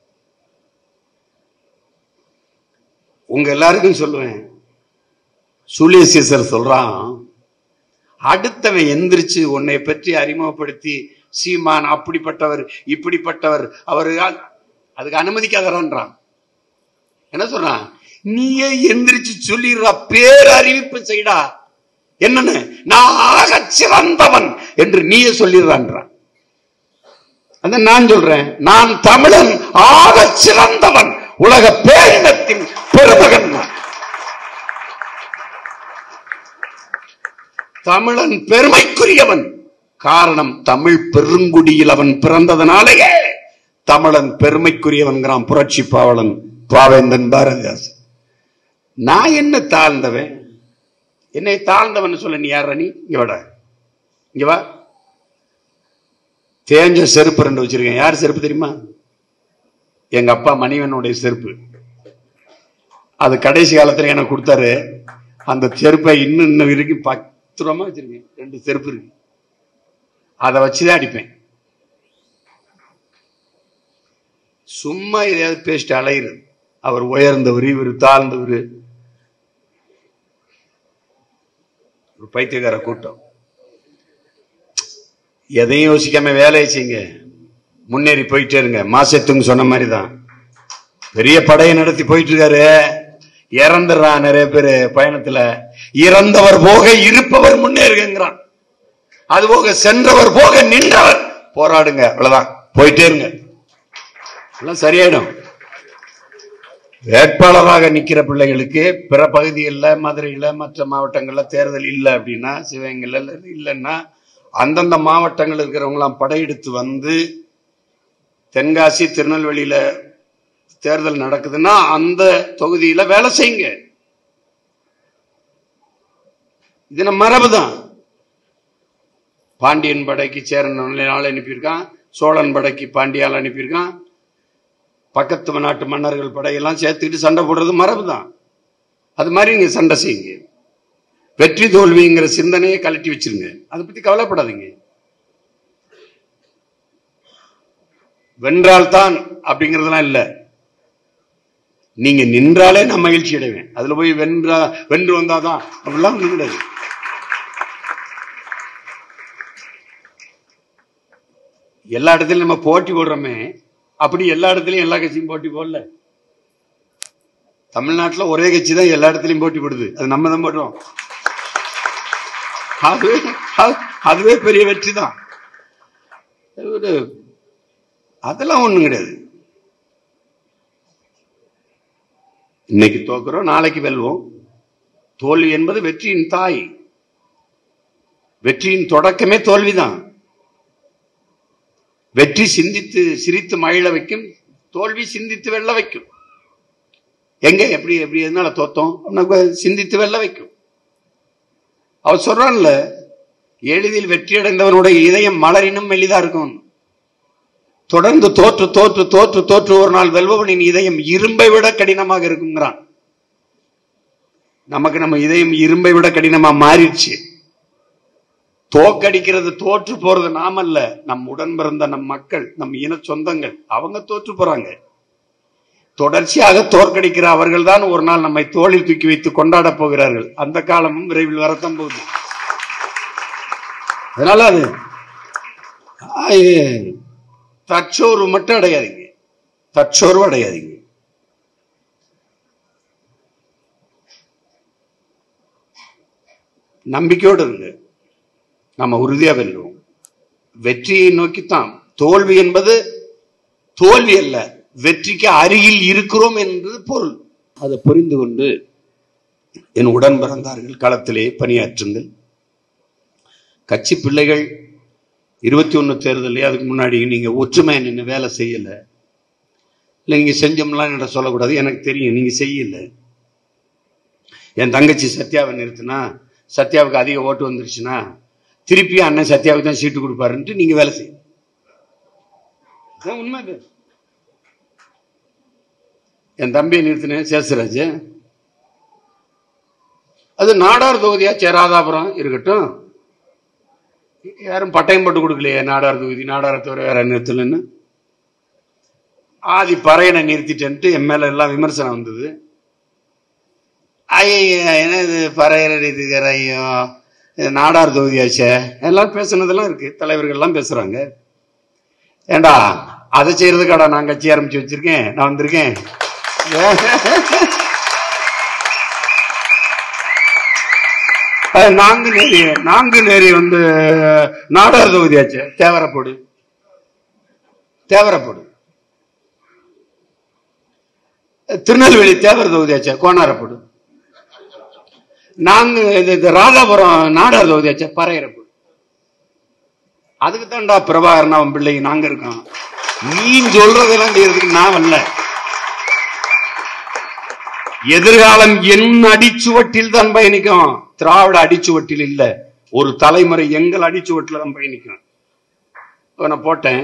உங்க எல்லாருக்கும் சொல்லுவேன் சூலியசீசர் சொல்றான் அடுத்தவன் எந்திரிச்சு உன்னை பற்றி அறிமுகப்படுத்தி சீமான் அப்படிப்பட்டவர் இப்படிப்பட்டவர் அவரு அதுக்கு அனுமதிக்காதறான்றான் என்ன சொல்றான் நீயே எந்திரிச்சு சொல்லிடுறா பேரறிவிப்பு செய்டா என்னன்னு நான் ஆக சிறந்தவன் என்று நீயே சொல்லிடுறான்றான் அந்த நான் சொல்றேன் நான் தமிழன் ஆக சிறந்தவன் உலக பேரினத்தின் பெருமகன் நான். தமிழன் பெருமைக்குரியவன் காரணம் தமிழ் பெருங்குடியில் அவன் பிறந்ததனாலேயே தமிழன் பெருமைக்குரியவன்கிறான் புரட்சி பாவலன் பாவேந்தன் பாரதிதாசன் நான் என்ன தாழ்ந்தவன் என்னை தாழ்ந்தவன் சொல்ல நீ யார நீ இங்க வாடா இங்க வா தேஞ்ச செருப்பு ரெண்டு வச்சிருக்கேன் யார் செருப்பு தெரியுமா எங்க அப்பா மணிவனுடைய செருப்பு அது கடைசி காலத்துல எனக்கு கொடுத்தாரு அந்த செருப்பை இன்னும் இன்னும் வரைக்கும் பத்து ரூபா வச்சிருக்கேன் ரெண்டு செருப்பு இருக்கு அதை வச்சுதான் அடிப்பேன் சும்மா எதையாவது பேசிட்டு அலையிறது அவர் உயர்ந்தவர் இவர் தாழ்ந்தவர் ஒரு பைத்தியக்கார கூட்டம் எதையும் யோசிக்காம வேலையை செய்யுங்க முன்னேறி போயிட்டே இருங்க மாசத்துங்க சொன்ன மாதிரி தான் பெரிய படையை நடத்தி போயிட்டு இருக்காரு இறந்துடுறான் நிறைய பேர் பயணத்துல இறந்தவர் போக இருப்பவர் முன்னேறுகிறான் அது போக சென்றவர் போக நின்றவர் போராடுங்க அவ்வளவுதான் போயிட்டே இருங்க எல்லாம் சரியாயிடும் வேட்பாளராக நிக்கிற பிள்ளைகளுக்கு பிற பகுதிகளில் மதுரையில மற்ற மாவட்டங்கள்ல தேர்தல் இல்லை அப்படின்னா சிவகங்கையில் இல்லைன்னா அந்தந்த மாவட்டங்கள் இருக்கிறவங்களாம் படையெடுத்து வந்து தென்காசி திருநெல்வேலியில தேர்தல் நடக்குதுன்னா அந்த தொகுதியில வேலை செய்யுங்க இது நம்ம மரபு தான் பாண்டியன் படைக்கு சேரன் ஆள் அனுப்பியிருக்கான் சோழன் படைக்கு பாண்டியால் அனுப்பியிருக்கான் பக்கத்து நாட்டு மன்னர்கள் படையெல்லாம் சேர்த்துக்கிட்டு சண்டை போடுறது மரபு தான் அது மாதிரி நீங்க சண்டை செய்யுங்க வெற்றி தோல்விங்கிற சிந்தனையை கலட்டி வச்சிருங்க அதை பத்தி கவலைப்படாதீங்க வென்றால்தான் அப்படிங்கறதெல்லாம் இல்ல நீங்க நின்றாலே நான் மகிழ்ச்சி அடைவேன் அதுல போய் வென்றா வென்று வந்தாதான் அப்படிலாம் ஒண்ணும் கிடையாது எல்லா இடத்துலயும் நம்ம போட்டி போடுறோமே அப்படி எல்லா இடத்துலயும் எல்லா கட்சியும் போட்டி போடல தமிழ்நாட்டுல ஒரே கட்சி தான் எல்லா இடத்துலயும் போட்டி போடுது அது நம்ம தான் போடுறோம் அதுவே அது- அதுவே பெரிய வெற்றி தான் அது ஒரு அதெல்லாம் ஒண்ணும் கிடையாது இன்னைக்கு தோக்குறோம் நாளைக்கு வெல்வோம் தோல்வி என்பது வெற்றியின் தாய் வெற்றியின் தொடக்கமே தோல்விதான் வெற்றி சிந்தித்து சிரித்து மகிழ வைக்கும் தோல்வி சிந்தித்து வெல்ல வைக்கும் எங்க எப்படி எப்படி எதனால தோத்தோம் நமக்கு சிந்தித்து வெல்ல வைக்கும் அவர் சொல்றான்ல எளிதில் வெற்றி அடைந்தவனுடைய இதயம் மலரினும் மெலிதா இருக்கும் தொடர்ந்து தோற்று தோற்று தோற்று தோற்று ஒரு நாள் வெல்பவனின் இதயம் இரும்பை விட கடினமாக இருக்குங்கிறான் நமக்கு நம்ம இதயம் இரும்பை விட கடினமா மாறிடுச்சு தோக்கடிக்கிறது தோற்று போறது நாமல்ல நம் உடன் பிறந்த நம் மக்கள் நம் இன சொந்தங்கள் அவங்க தோற்று போறாங்க தொடர்ச்சியாக தோற்கடிக்கிற அவர்கள் தான் ஒரு நாள் நம்மை தோளில் தூக்கி வைத்து கொண்டாட போகிறார்கள் அந்த காலமும் விரைவில் வரத்தான் போகுது அதனால அது ஆ, தற்சோர்வு மட்டும் அடையாதீங்க தற்சோர்வு அடையாதீங்க நம்பிக்கையோடு இருங்க நம்ம உறுதியா வெல்லுவோம் வெற்றியை நோக்கித்தான் தோல்வி என்பது தோல்வி அல்ல வெற்றிக்கு அருகில் இருக்கிறோம் என்பது பொருள் அதை புரிந்து கொண்டு என் உடன் பிறந்தார்கள் களத்திலே பணியாற்றுங்கள் கட்சி பிள்ளைகள் இருபத்தி ஒண்ணு தேர்தலே அதுக்கு முன்னாடி நீங்க ஒற்றுமை நின்று வேலை செய்யல இல்லை நீங்க செஞ்சோம்லாம் என்கிட்ட சொல்லக்கூடாது எனக்கு தெரியும் நீங்க செய்யல என் தங்கச்சி சத்யாவை நிறுத்தினா சத்யாவுக்கு அதிக ஓட்டு வந்துருச்சுன்னா திருப்பி அண்ணன் சத்யாவுக்கு தான் சீட்டு கொடுப்பாருன்ட்டு நீங்க வேலை செய்யணும் இதான் உண்மை இது. என் தம்பியை நிறுத்தினேன் சேசராஜ் அது நாடார் தொகுதியா சேராதாபுரம் இருக்கட்டும் யாரும் பட்டயம் போட்டு கொடுக்கலையே நாடார் தொகுதி நாடாரை தவிர வேற நிறுத்தலன்னு ஆதி பறையனை நிறுத்திட்டேன்ட்டு என் மேல எல்லாம் விமர்சனம் வந்தது ஐயா என்னது பறையர் இதுக்கரையும் இது நாடார் தொகுதியாச்சே எல்லாம் பேசுனதெல்லாம் இருக்கு தலைவர்கள்லாம் பேசுறாங்க ஏண்டா அதை செய்யறதுக்காடா நான் கட்சி ஆரம்பிச்சு வச்சிருக்கேன் நான் வந்திருக்கேன் அஹ் நான்கு நேரி நான்கு நேரி வந்து நாடார் தொகுதியாச்சு தேவரப்போடு தேவரப்போடு திருநெல்வேலி தேவர் தொகுதியாச்சே கோனாரப்போடு நாங்க இது இது ராதாபுரம் நாடார் தொகுதியாச்சே பறையரப்போடு அதுக்கு தான்டா பிரபாகரன் அவன் பிள்ளைங்க நாங்க இருக்கோம் நீ சொல்றதெல்லாம் செய்யறதுக்கு நான் வரல எதிர்காலம் என் அடிச்சுவட்டில் தான் பயணிக்கும் திராவிட அடிச்சுவட்டில் இல்ல ஒரு தலைமுறை எங்கள் அடிச்சுவட்டில் தான் பயணிக்கும் இப்ப நான் போட்டேன்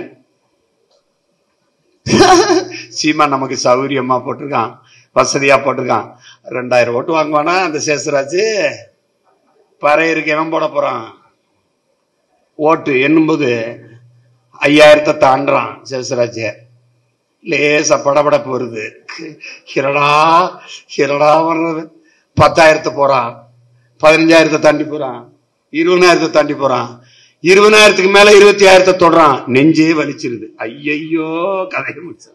சீமா நமக்கு சௌகரியமா போட்டிருக்கான் வசதியா போட்டிருக்கான் ரெண்டாயிரம் ஓட்டு வாங்குவானா அந்த சேசராஜ் பறையருக்கு எவன் போட போறான் ஓட்டு எண்ணும்போது ஐயாயிரத்தை தாண்டுறான் சேசராஜ் லேசா படபடப்பு வருது ஹிரடா ஹிரடா வர்றது பத்தாயிரத்தை போறான் பதினஞ்சாயிரத்தை தாண்டி போறான் இருபதாயிரத்தை தாண்டி போறான் இருபதாயிரத்துக்கு மேல இருபத்தி ஆயிரத்தை தொடுறான் நெஞ்சே வலிச்சிருது ஐயையோ கதையை முடிச்சு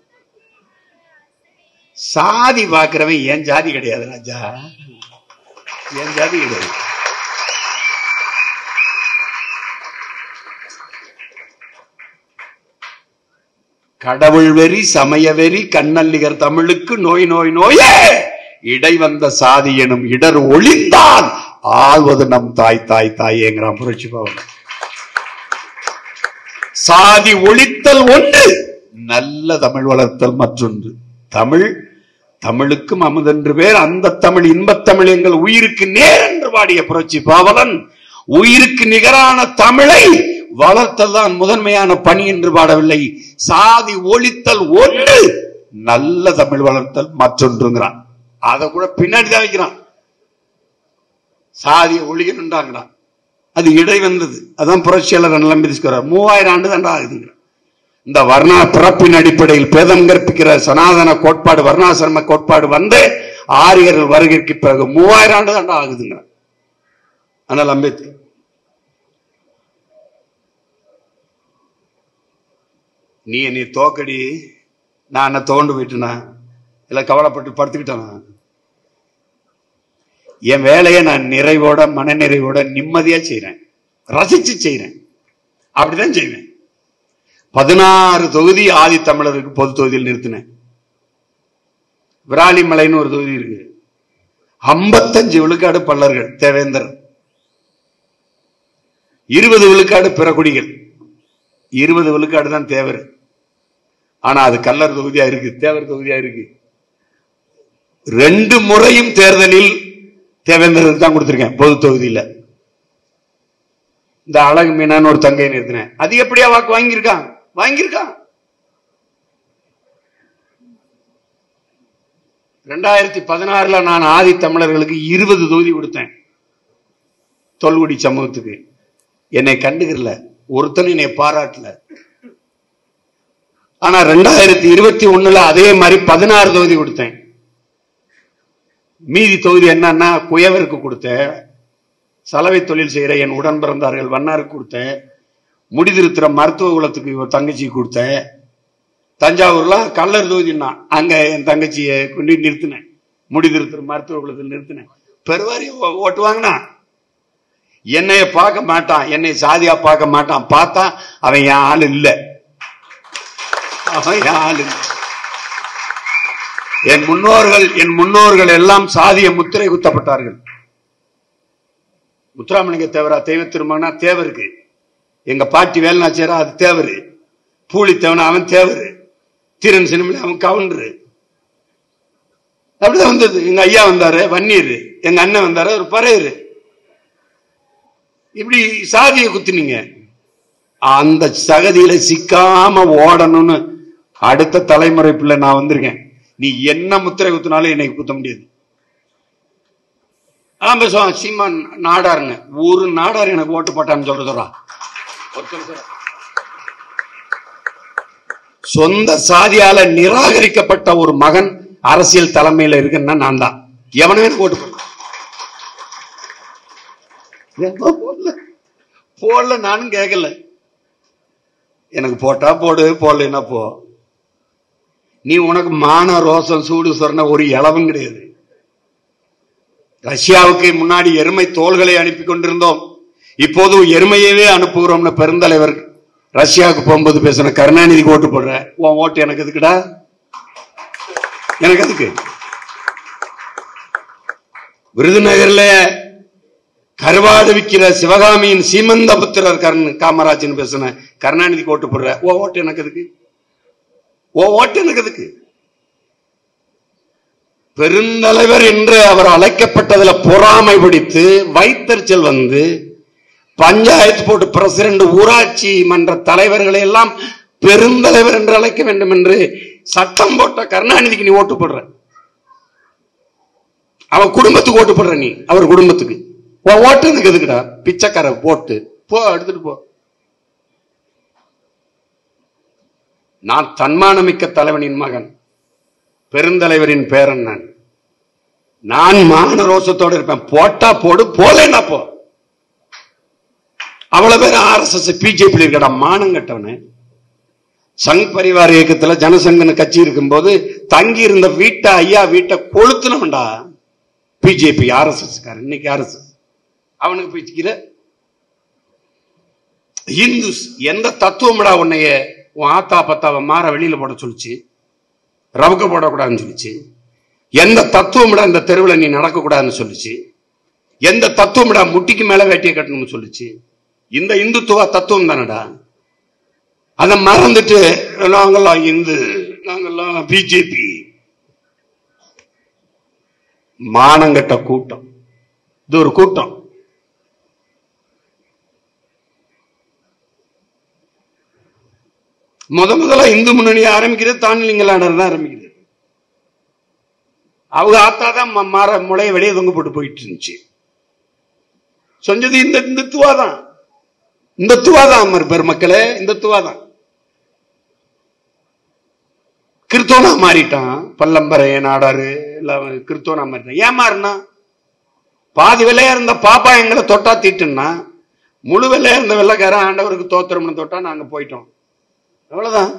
சாதி பாக்குறவன் என் ஜாதி கிடையாது ராஜா என் ஜாதி கிடையாது கடவுள் வெறி சமய வெறி கண்ணல்லிகர் தமிழுக்கு நோய் நோய் நோயே இடை வந்த சாதி எனும் இடர் ஒளிந்தான் ஆள்வது நம் தாய் தாய் தாயேங்கிறான் புரட்சி பவன் சாதி ஒழித்தல் ஒன்று நல்ல தமிழ் வளர்த்தல் மற்றொன்று தமிழ் தமிழுக்கும் அமுதென்று பேர் அந்த தமிழ் இன்பத் தமிழ் எங்கள் உயிருக்கு நேர் என்று பாடிய புரட்சி பாவலன் உயிருக்கு நிகரான தமிழை வளர்த்தல் தான் முதன்மையான பணி என்று பாடவில்லை சாதி ஒழித்தல் ஒன்று நல்ல தமிழ் வளர்த்தல் மற்றொன்றுங்கிறான் அதை கூட பின்னாடி தான் வைக்கிறான் சாதியை ஒழிக்கணுன்றாங்கிறான் அது இடை வந்தது அதான் புரட்சியாளர் அண்ணல் மூவாயிரம் ஆண்டு தாண்டா ஆகுதுங்க இந்த வர்ணா பிறப்பின் அடிப்படையில் பேதம் கற்பிக்கிற சனாதன கோட்பாடு வர்ணாசிரம கோட்பாடு வந்து ஆரியர்கள் வருகைக்கு பிறகு மூவாயிரம் ஆண்டு தாண்டா ஆகுதுங்க ஆனால் அம்பேத்கர் நீ என்னை தோக்கடி நான் என்ன தோண்டு போயிட்டேனா இல்ல கவலைப்பட்டு படுத்துக்கிட்டேனா என் வேலையை நான் நிறைவோட மனநிறைவோட நிம்மதியா செய்றேன் ரசிச்சு செய்றேன் அப்படிதான் செய்வேன் பதினாறு தொகுதி ஆதி தமிழருக்கு பொது தொகுதியில் நிறுத்தினேன் விராலிமலைன்னு ஒரு தொகுதி இருக்கு ஐம்பத்தஞ்சு விழுக்காடு பல்லர்கள் தேவேந்தர் இருபது விழுக்காடு பிறகுடிகள் இருபது விழுக்காடு தான் தேவர் ஆனா அது கல்லர் தொகுதியா இருக்கு தேவர் தொகுதியா இருக்கு ரெண்டு முறையும் தேர்தலில் தேவேந்தருக்கு தான் கொடுத்திருக்கேன் பொது தொகுதியில இந்த அழகு மீனான்னு ஒரு தங்கை நிறுத்தினேன் அது எப்படியா வாக்கு வாங்கியிருக்கான் வாங்கியிருக்கான் ரெண்டாயிரத்தி பதினாறுல நான் ஆதி தமிழர்களுக்கு இருபது தொகுதி கொடுத்தேன் தொல்குடி சமூகத்துக்கு என்னை கண்டுக்கிறல ஒருத்தன் என்னை பாராட்டல ஆனா ரெண்டாயிரத்தி இருபத்தி ஒண்ணுல அதே மாதிரி பதினாறு தொகுதி கொடுத்தேன் மீதி தொகுதி என்னன்னா குயவருக்கு கொடுத்தேன் சலவை தொழில் செய்யற என் உடன் பிறந்தார்கள் வண்ணாருக்கு கொடுத்தேன் முடிதிருத்துற மருத்துவ குலத்துக்கு இவ தங்கச்சி கொடுத்தேன் தஞ்சாவூர்ல கல்லர் தொகுதின்னா அங்க என் தங்கச்சியை கொண்டு நிறுத்தினேன் முடிதிருத்துற மருத்துவ குலத்தில் நிறுத்தினேன் பெருவாரி ஓ- ஓட்டு வாங்கினா என்னைய பார்க்க மாட்டான் என்னை சாதியா பார்க்க மாட்டான் பார்த்தா அவன் என் ஆள் இல்ல அவன் என் ஆள் இல்ல என் முன்னோர்கள் என் முன்னோர்கள் எல்லாம் சாதிய முத்திரை குத்தப்பட்டார்கள் முத்துராமலிங்க தேவரா தெய்வ திருமகனா தேவருக்கு எங்க பாட்டி வேலுநாச்சியாரா அது தேவரு பூலித்தேவனா அவன் தேவரு தீரன் சினிமலி அவன் கவுண்டரு அப்படிதான் வந்தது எங்க ஐயா வந்தாரு வன்னீர் எங்க அண்ணன் வந்தாரு ஒரு பறையரு இப்படி சாதியை குத்துனீங்க அந்த சகதியில சிக்காம ஓடணும்னு அடுத்த தலைமுறை பிள்ளை நான் வந்திருக்கேன் நீ என்ன முத்திரை குத்தினாலும் என்னை குத்த முடியாது அதான் பேசுவான் சீமான் நாடாருன்னு ஒரு நாடார் எனக்கு ஓட்டு போட்டான்னு சொல்றதுடா ஒருத்தர் சொல்றான். சொந்த சாதியால நிராகரிக்கப்பட்ட ஒரு மகன் அரசியல் தலைமையில இருக்குன்னா நான் தான் எவனுமே எனக்கு ஓட்டு போட ஏம்மா போடல போடல நானும் கேட்கல எனக்கு போட்டா போடு போடலைன்னா போ நீ உனக்கு மான ரோசம் சூடு சொன்ன ஒரு இளவும் கிடையாது ரஷ்யாவுக்கு முன்னாடி எருமை தோள்களை அனுப்பி கொண்டிருந்தோம் இப்போது எருமையவே அனுப்புகிறோம்னு பெருந்தலைவர் ரஷ்யாவுக்கு போகும்போது பேசின கருணாநிதிக்கு ஓட்டு போடுற உன் ஓட்டு எனக்கு எதுக்குடா எனக்கு எதுக்கு விருதுநகர்ல கருவாடு விற்கிற சிவகாமியின் சீமந்த புத்திரர் கருண் காமராஜன் பேசின கருணாநிதிக்கு ஓட்டு போடுற ஓ ஓட்டு எனக்கு எதுக்கு ஓ ஓட்டு எனக்கு எதுக்கு பெருந்தலைவர் என்று அவர் அழைக்கப்பட்டதுல பொறாமை பிடித்து வைத்தறிச்சல் வந்து பஞ்சாயத்து போட்டு பிரசிடண்ட் ஊராட்சி மன்ற தலைவர்களை எல்லாம் பெருந்தலைவர் என்று அழைக்க வேண்டும் என்று சட்டம் போட்ட கருணாநிதிக்கு நீ ஓட்டு போடுற அவன் குடும்பத்துக்கு ஓட்டு போடுற நீ அவர் குடும்பத்துக்கு உன் ஓட்டு எனக்கு எதுக்குடா பிச்சைக்கார ஓட்டு போ எடுத்துட்டு போ நான் தன்மானமிக்க தலைவனின் மகன் பெருந்தலைவரின் பேரன் நான் நான் மான ரோசத்தோடு இருப்பேன் போட்டா போடு போலேன்னா போ அவ்வளவு பேர் ஆர்எஸ்எஸ் பிஜேபி இருக்கடா மானம் கட்டவனே சங் பரிவார இயக்கத்துல ஜனசங்கன கட்சி இருக்கும்போது தங்கி இருந்த வீட்டை ஐயா வீட்டை கொளுத்துனவன்டா பிஜேபி ஆர்எஸ்எஸ் இன்னைக்கு ஆர்எஸ்எஸ் அவனுக்கு பிடிக்கிற இந்துஸ் எந்த தத்துவம்டா உன்னைய உன் ஆத்தா பத்தாவை மாற வெளியில போட சொல்லிச்சு ரவுக்க போடக்கூடாதுன்னு சொல்லிச்சு எந்த தத்துவம்டா இந்த தெருவில் நீ நடக்கக்கூடாதுன்னு சொல்லிச்சு எந்த தத்துவம்டா முட்டிக்கு மேல வேட்டியை கட்டணும்னு சொல்லிச்சு இந்த இந்துத்துவ தத்துவம் தானடா அதை மறந்துட்டு நாங்கெல்லாம் இந்து நாங்கெல்லாம் பிஜேபி மானங்கட்ட கூட்டம் இது ஒரு கூட்டம் முத முதல்ல இந்து முன்னணி ஆரம்பிக்கிறது தானிலிங்கலாடர் தான் ஆரம்பிக்கிறது அவங்க ஆத்தா தான் ம- மர முளைய வெளியே தொங்க போட்டு போயிட்டு இருந்துச்சு செஞ்சது இந்த இந்துத்துவா தான் இந்துத்துவா தான் அமர் பெருமக்களே இந்துத்துவா தான் கிறிஸ்தவனா மாறிட்டான் பல்லம்பரை நாடாரு எல்லாம் கிறிஸ்தவனா மாறிட்டான் ஏன் மாறினா பாதி வெள்ளையா இருந்த பாப்பா எங்களை தொட்டா தீட்டுன்னா முழு வெள்ளையா இருந்த வெள்ளைக்காரன் ஆண்டவருக்கு தோத்திரம்னு தொட்டா நாங்க போயிட்டோம் அவ்வளவுதான்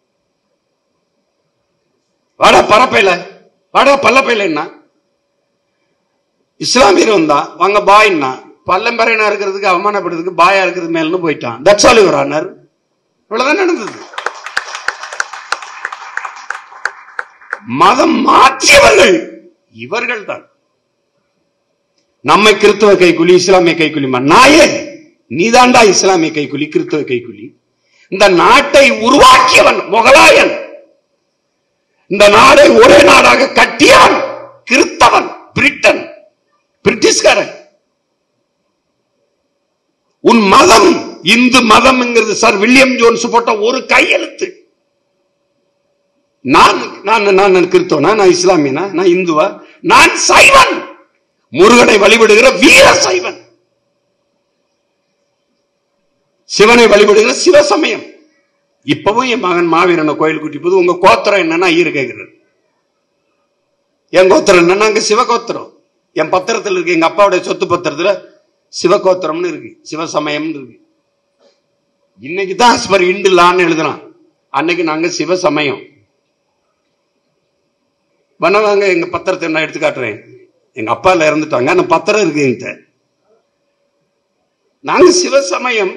வாடா பரப்பையில வாடா பல்லப்பையில இஸ்லாமியர் வந்தா வாங்க பாய்னா பல்லம்பரையனா இருக்கிறதுக்கு அவமானப்படுறதுக்கு பாயா இருக்கிறது மேலன்னு போயிட்டான் தட்ஸ் ஆல் யுவர் ஆனர் இவ்வளவுதான் நடந்தது மதம் மாற்றியவர்கள் இவர்கள் தான் நம்மை கிறிஸ்தவ கைக்குலி இஸ்லாமிய கைக்குலி நாயே நீதாண்டா இஸ்லாமிய கைக்குலி கிறிஸ்தவ கைக்குலி இந்த நாட்டை உருவாக்கியவன் முகலாயன் இந்த நாடை ஒரே நாடாக கட்டியவன் கிறிஸ்தவன் பிரிட்டன் பிரிட்டிஷ்காரன் உன் மதம் இந்து மதம்ங்கிறது சார் வில்லியம் ஜோன்ஸ் போட்ட ஒரு கையெழுத்து நான் நான் நான் கிறிஸ்தவனா நான் இஸ்லாமியனா நான் இந்துவா நான் சைவன் முருகனை வழிபடுகிற வீர சைவன் சிவனை வழிபடுகிற சிவசமயம் இப்பவும் என் மகன் மாவீரனை கோயில் கூட்டி போது உங்க கோத்திரம் என்னன்னா ஐயர் கேட்கிறார் என் கோத்திரம் என்னன்னா அங்க சிவகோத்திரம் என் பத்திரத்துல இருக்கு எங்க அப்பாவுடைய சொத்து பத்திரத்துல சிவகோத்திரம்னு இருக்கு சிவசமயம்னு இருக்கு இன்னைக்கு தான் அஸ்பர் இண்டு லான்னு எழுதுறான் அன்னைக்கு நாங்க சிவசமயம் வனவாங்க எங்க பத்திரத்தை நான் எடுத்து காட்டுறேன் எங்க அப்பால இறந்துட்டாங்க அந்த பத்திரம் இருக்கு என்கிட்ட நாங்க சிவசமயம்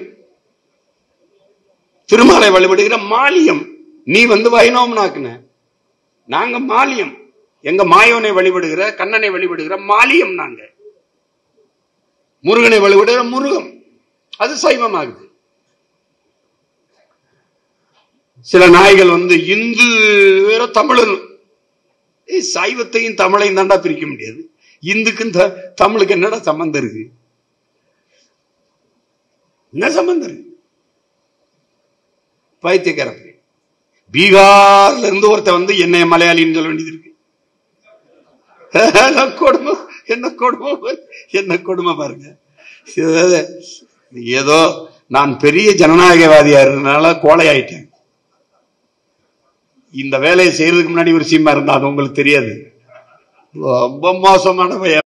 திருமாலை வழிபடுகிற மாலியம் நீ வந்து வைணவம்னாக்குன நாங்க மாலியம் எங்க மாயோனை வழிபடுகிற கண்ணனை வழிபடுகிற மாலியம் நாங்க முருகனை வழிபடுகிற முருகம் அது சைவமாகுது சில நாய்கள் வந்து இந்து வேற தமிழன் ஏய், சைவத்தையும் தமிழையும் தாண்டா பிரிக்க முடியாது இந்துக்கும் த- தமிழுக்கு என்னடா சம்பந்தம் இருக்கு என்ன சம்பந்தம் இருக்கு பைத்தியக்காரப்பி பீகார்ல இருந்து ஒருத்தன் வந்து என்னைய மலையாளின்னு சொல்ல வேண்டியது இருக்கு என்ன கொடுமை என்ன கொடுமை பாரு. என்ன கொடுமை பாருங்க இது ஏதோ நான் பெரிய ஜனநாயகவாதியா இருந்தனால கோழை ஆயிட்டேன் இந்த வேலையை செய்யறதுக்கு முன்னாடி ஒரு சீமா இருந்தா அது உங்களுக்கு தெரியாது ரொம்ப மோசமான பையன்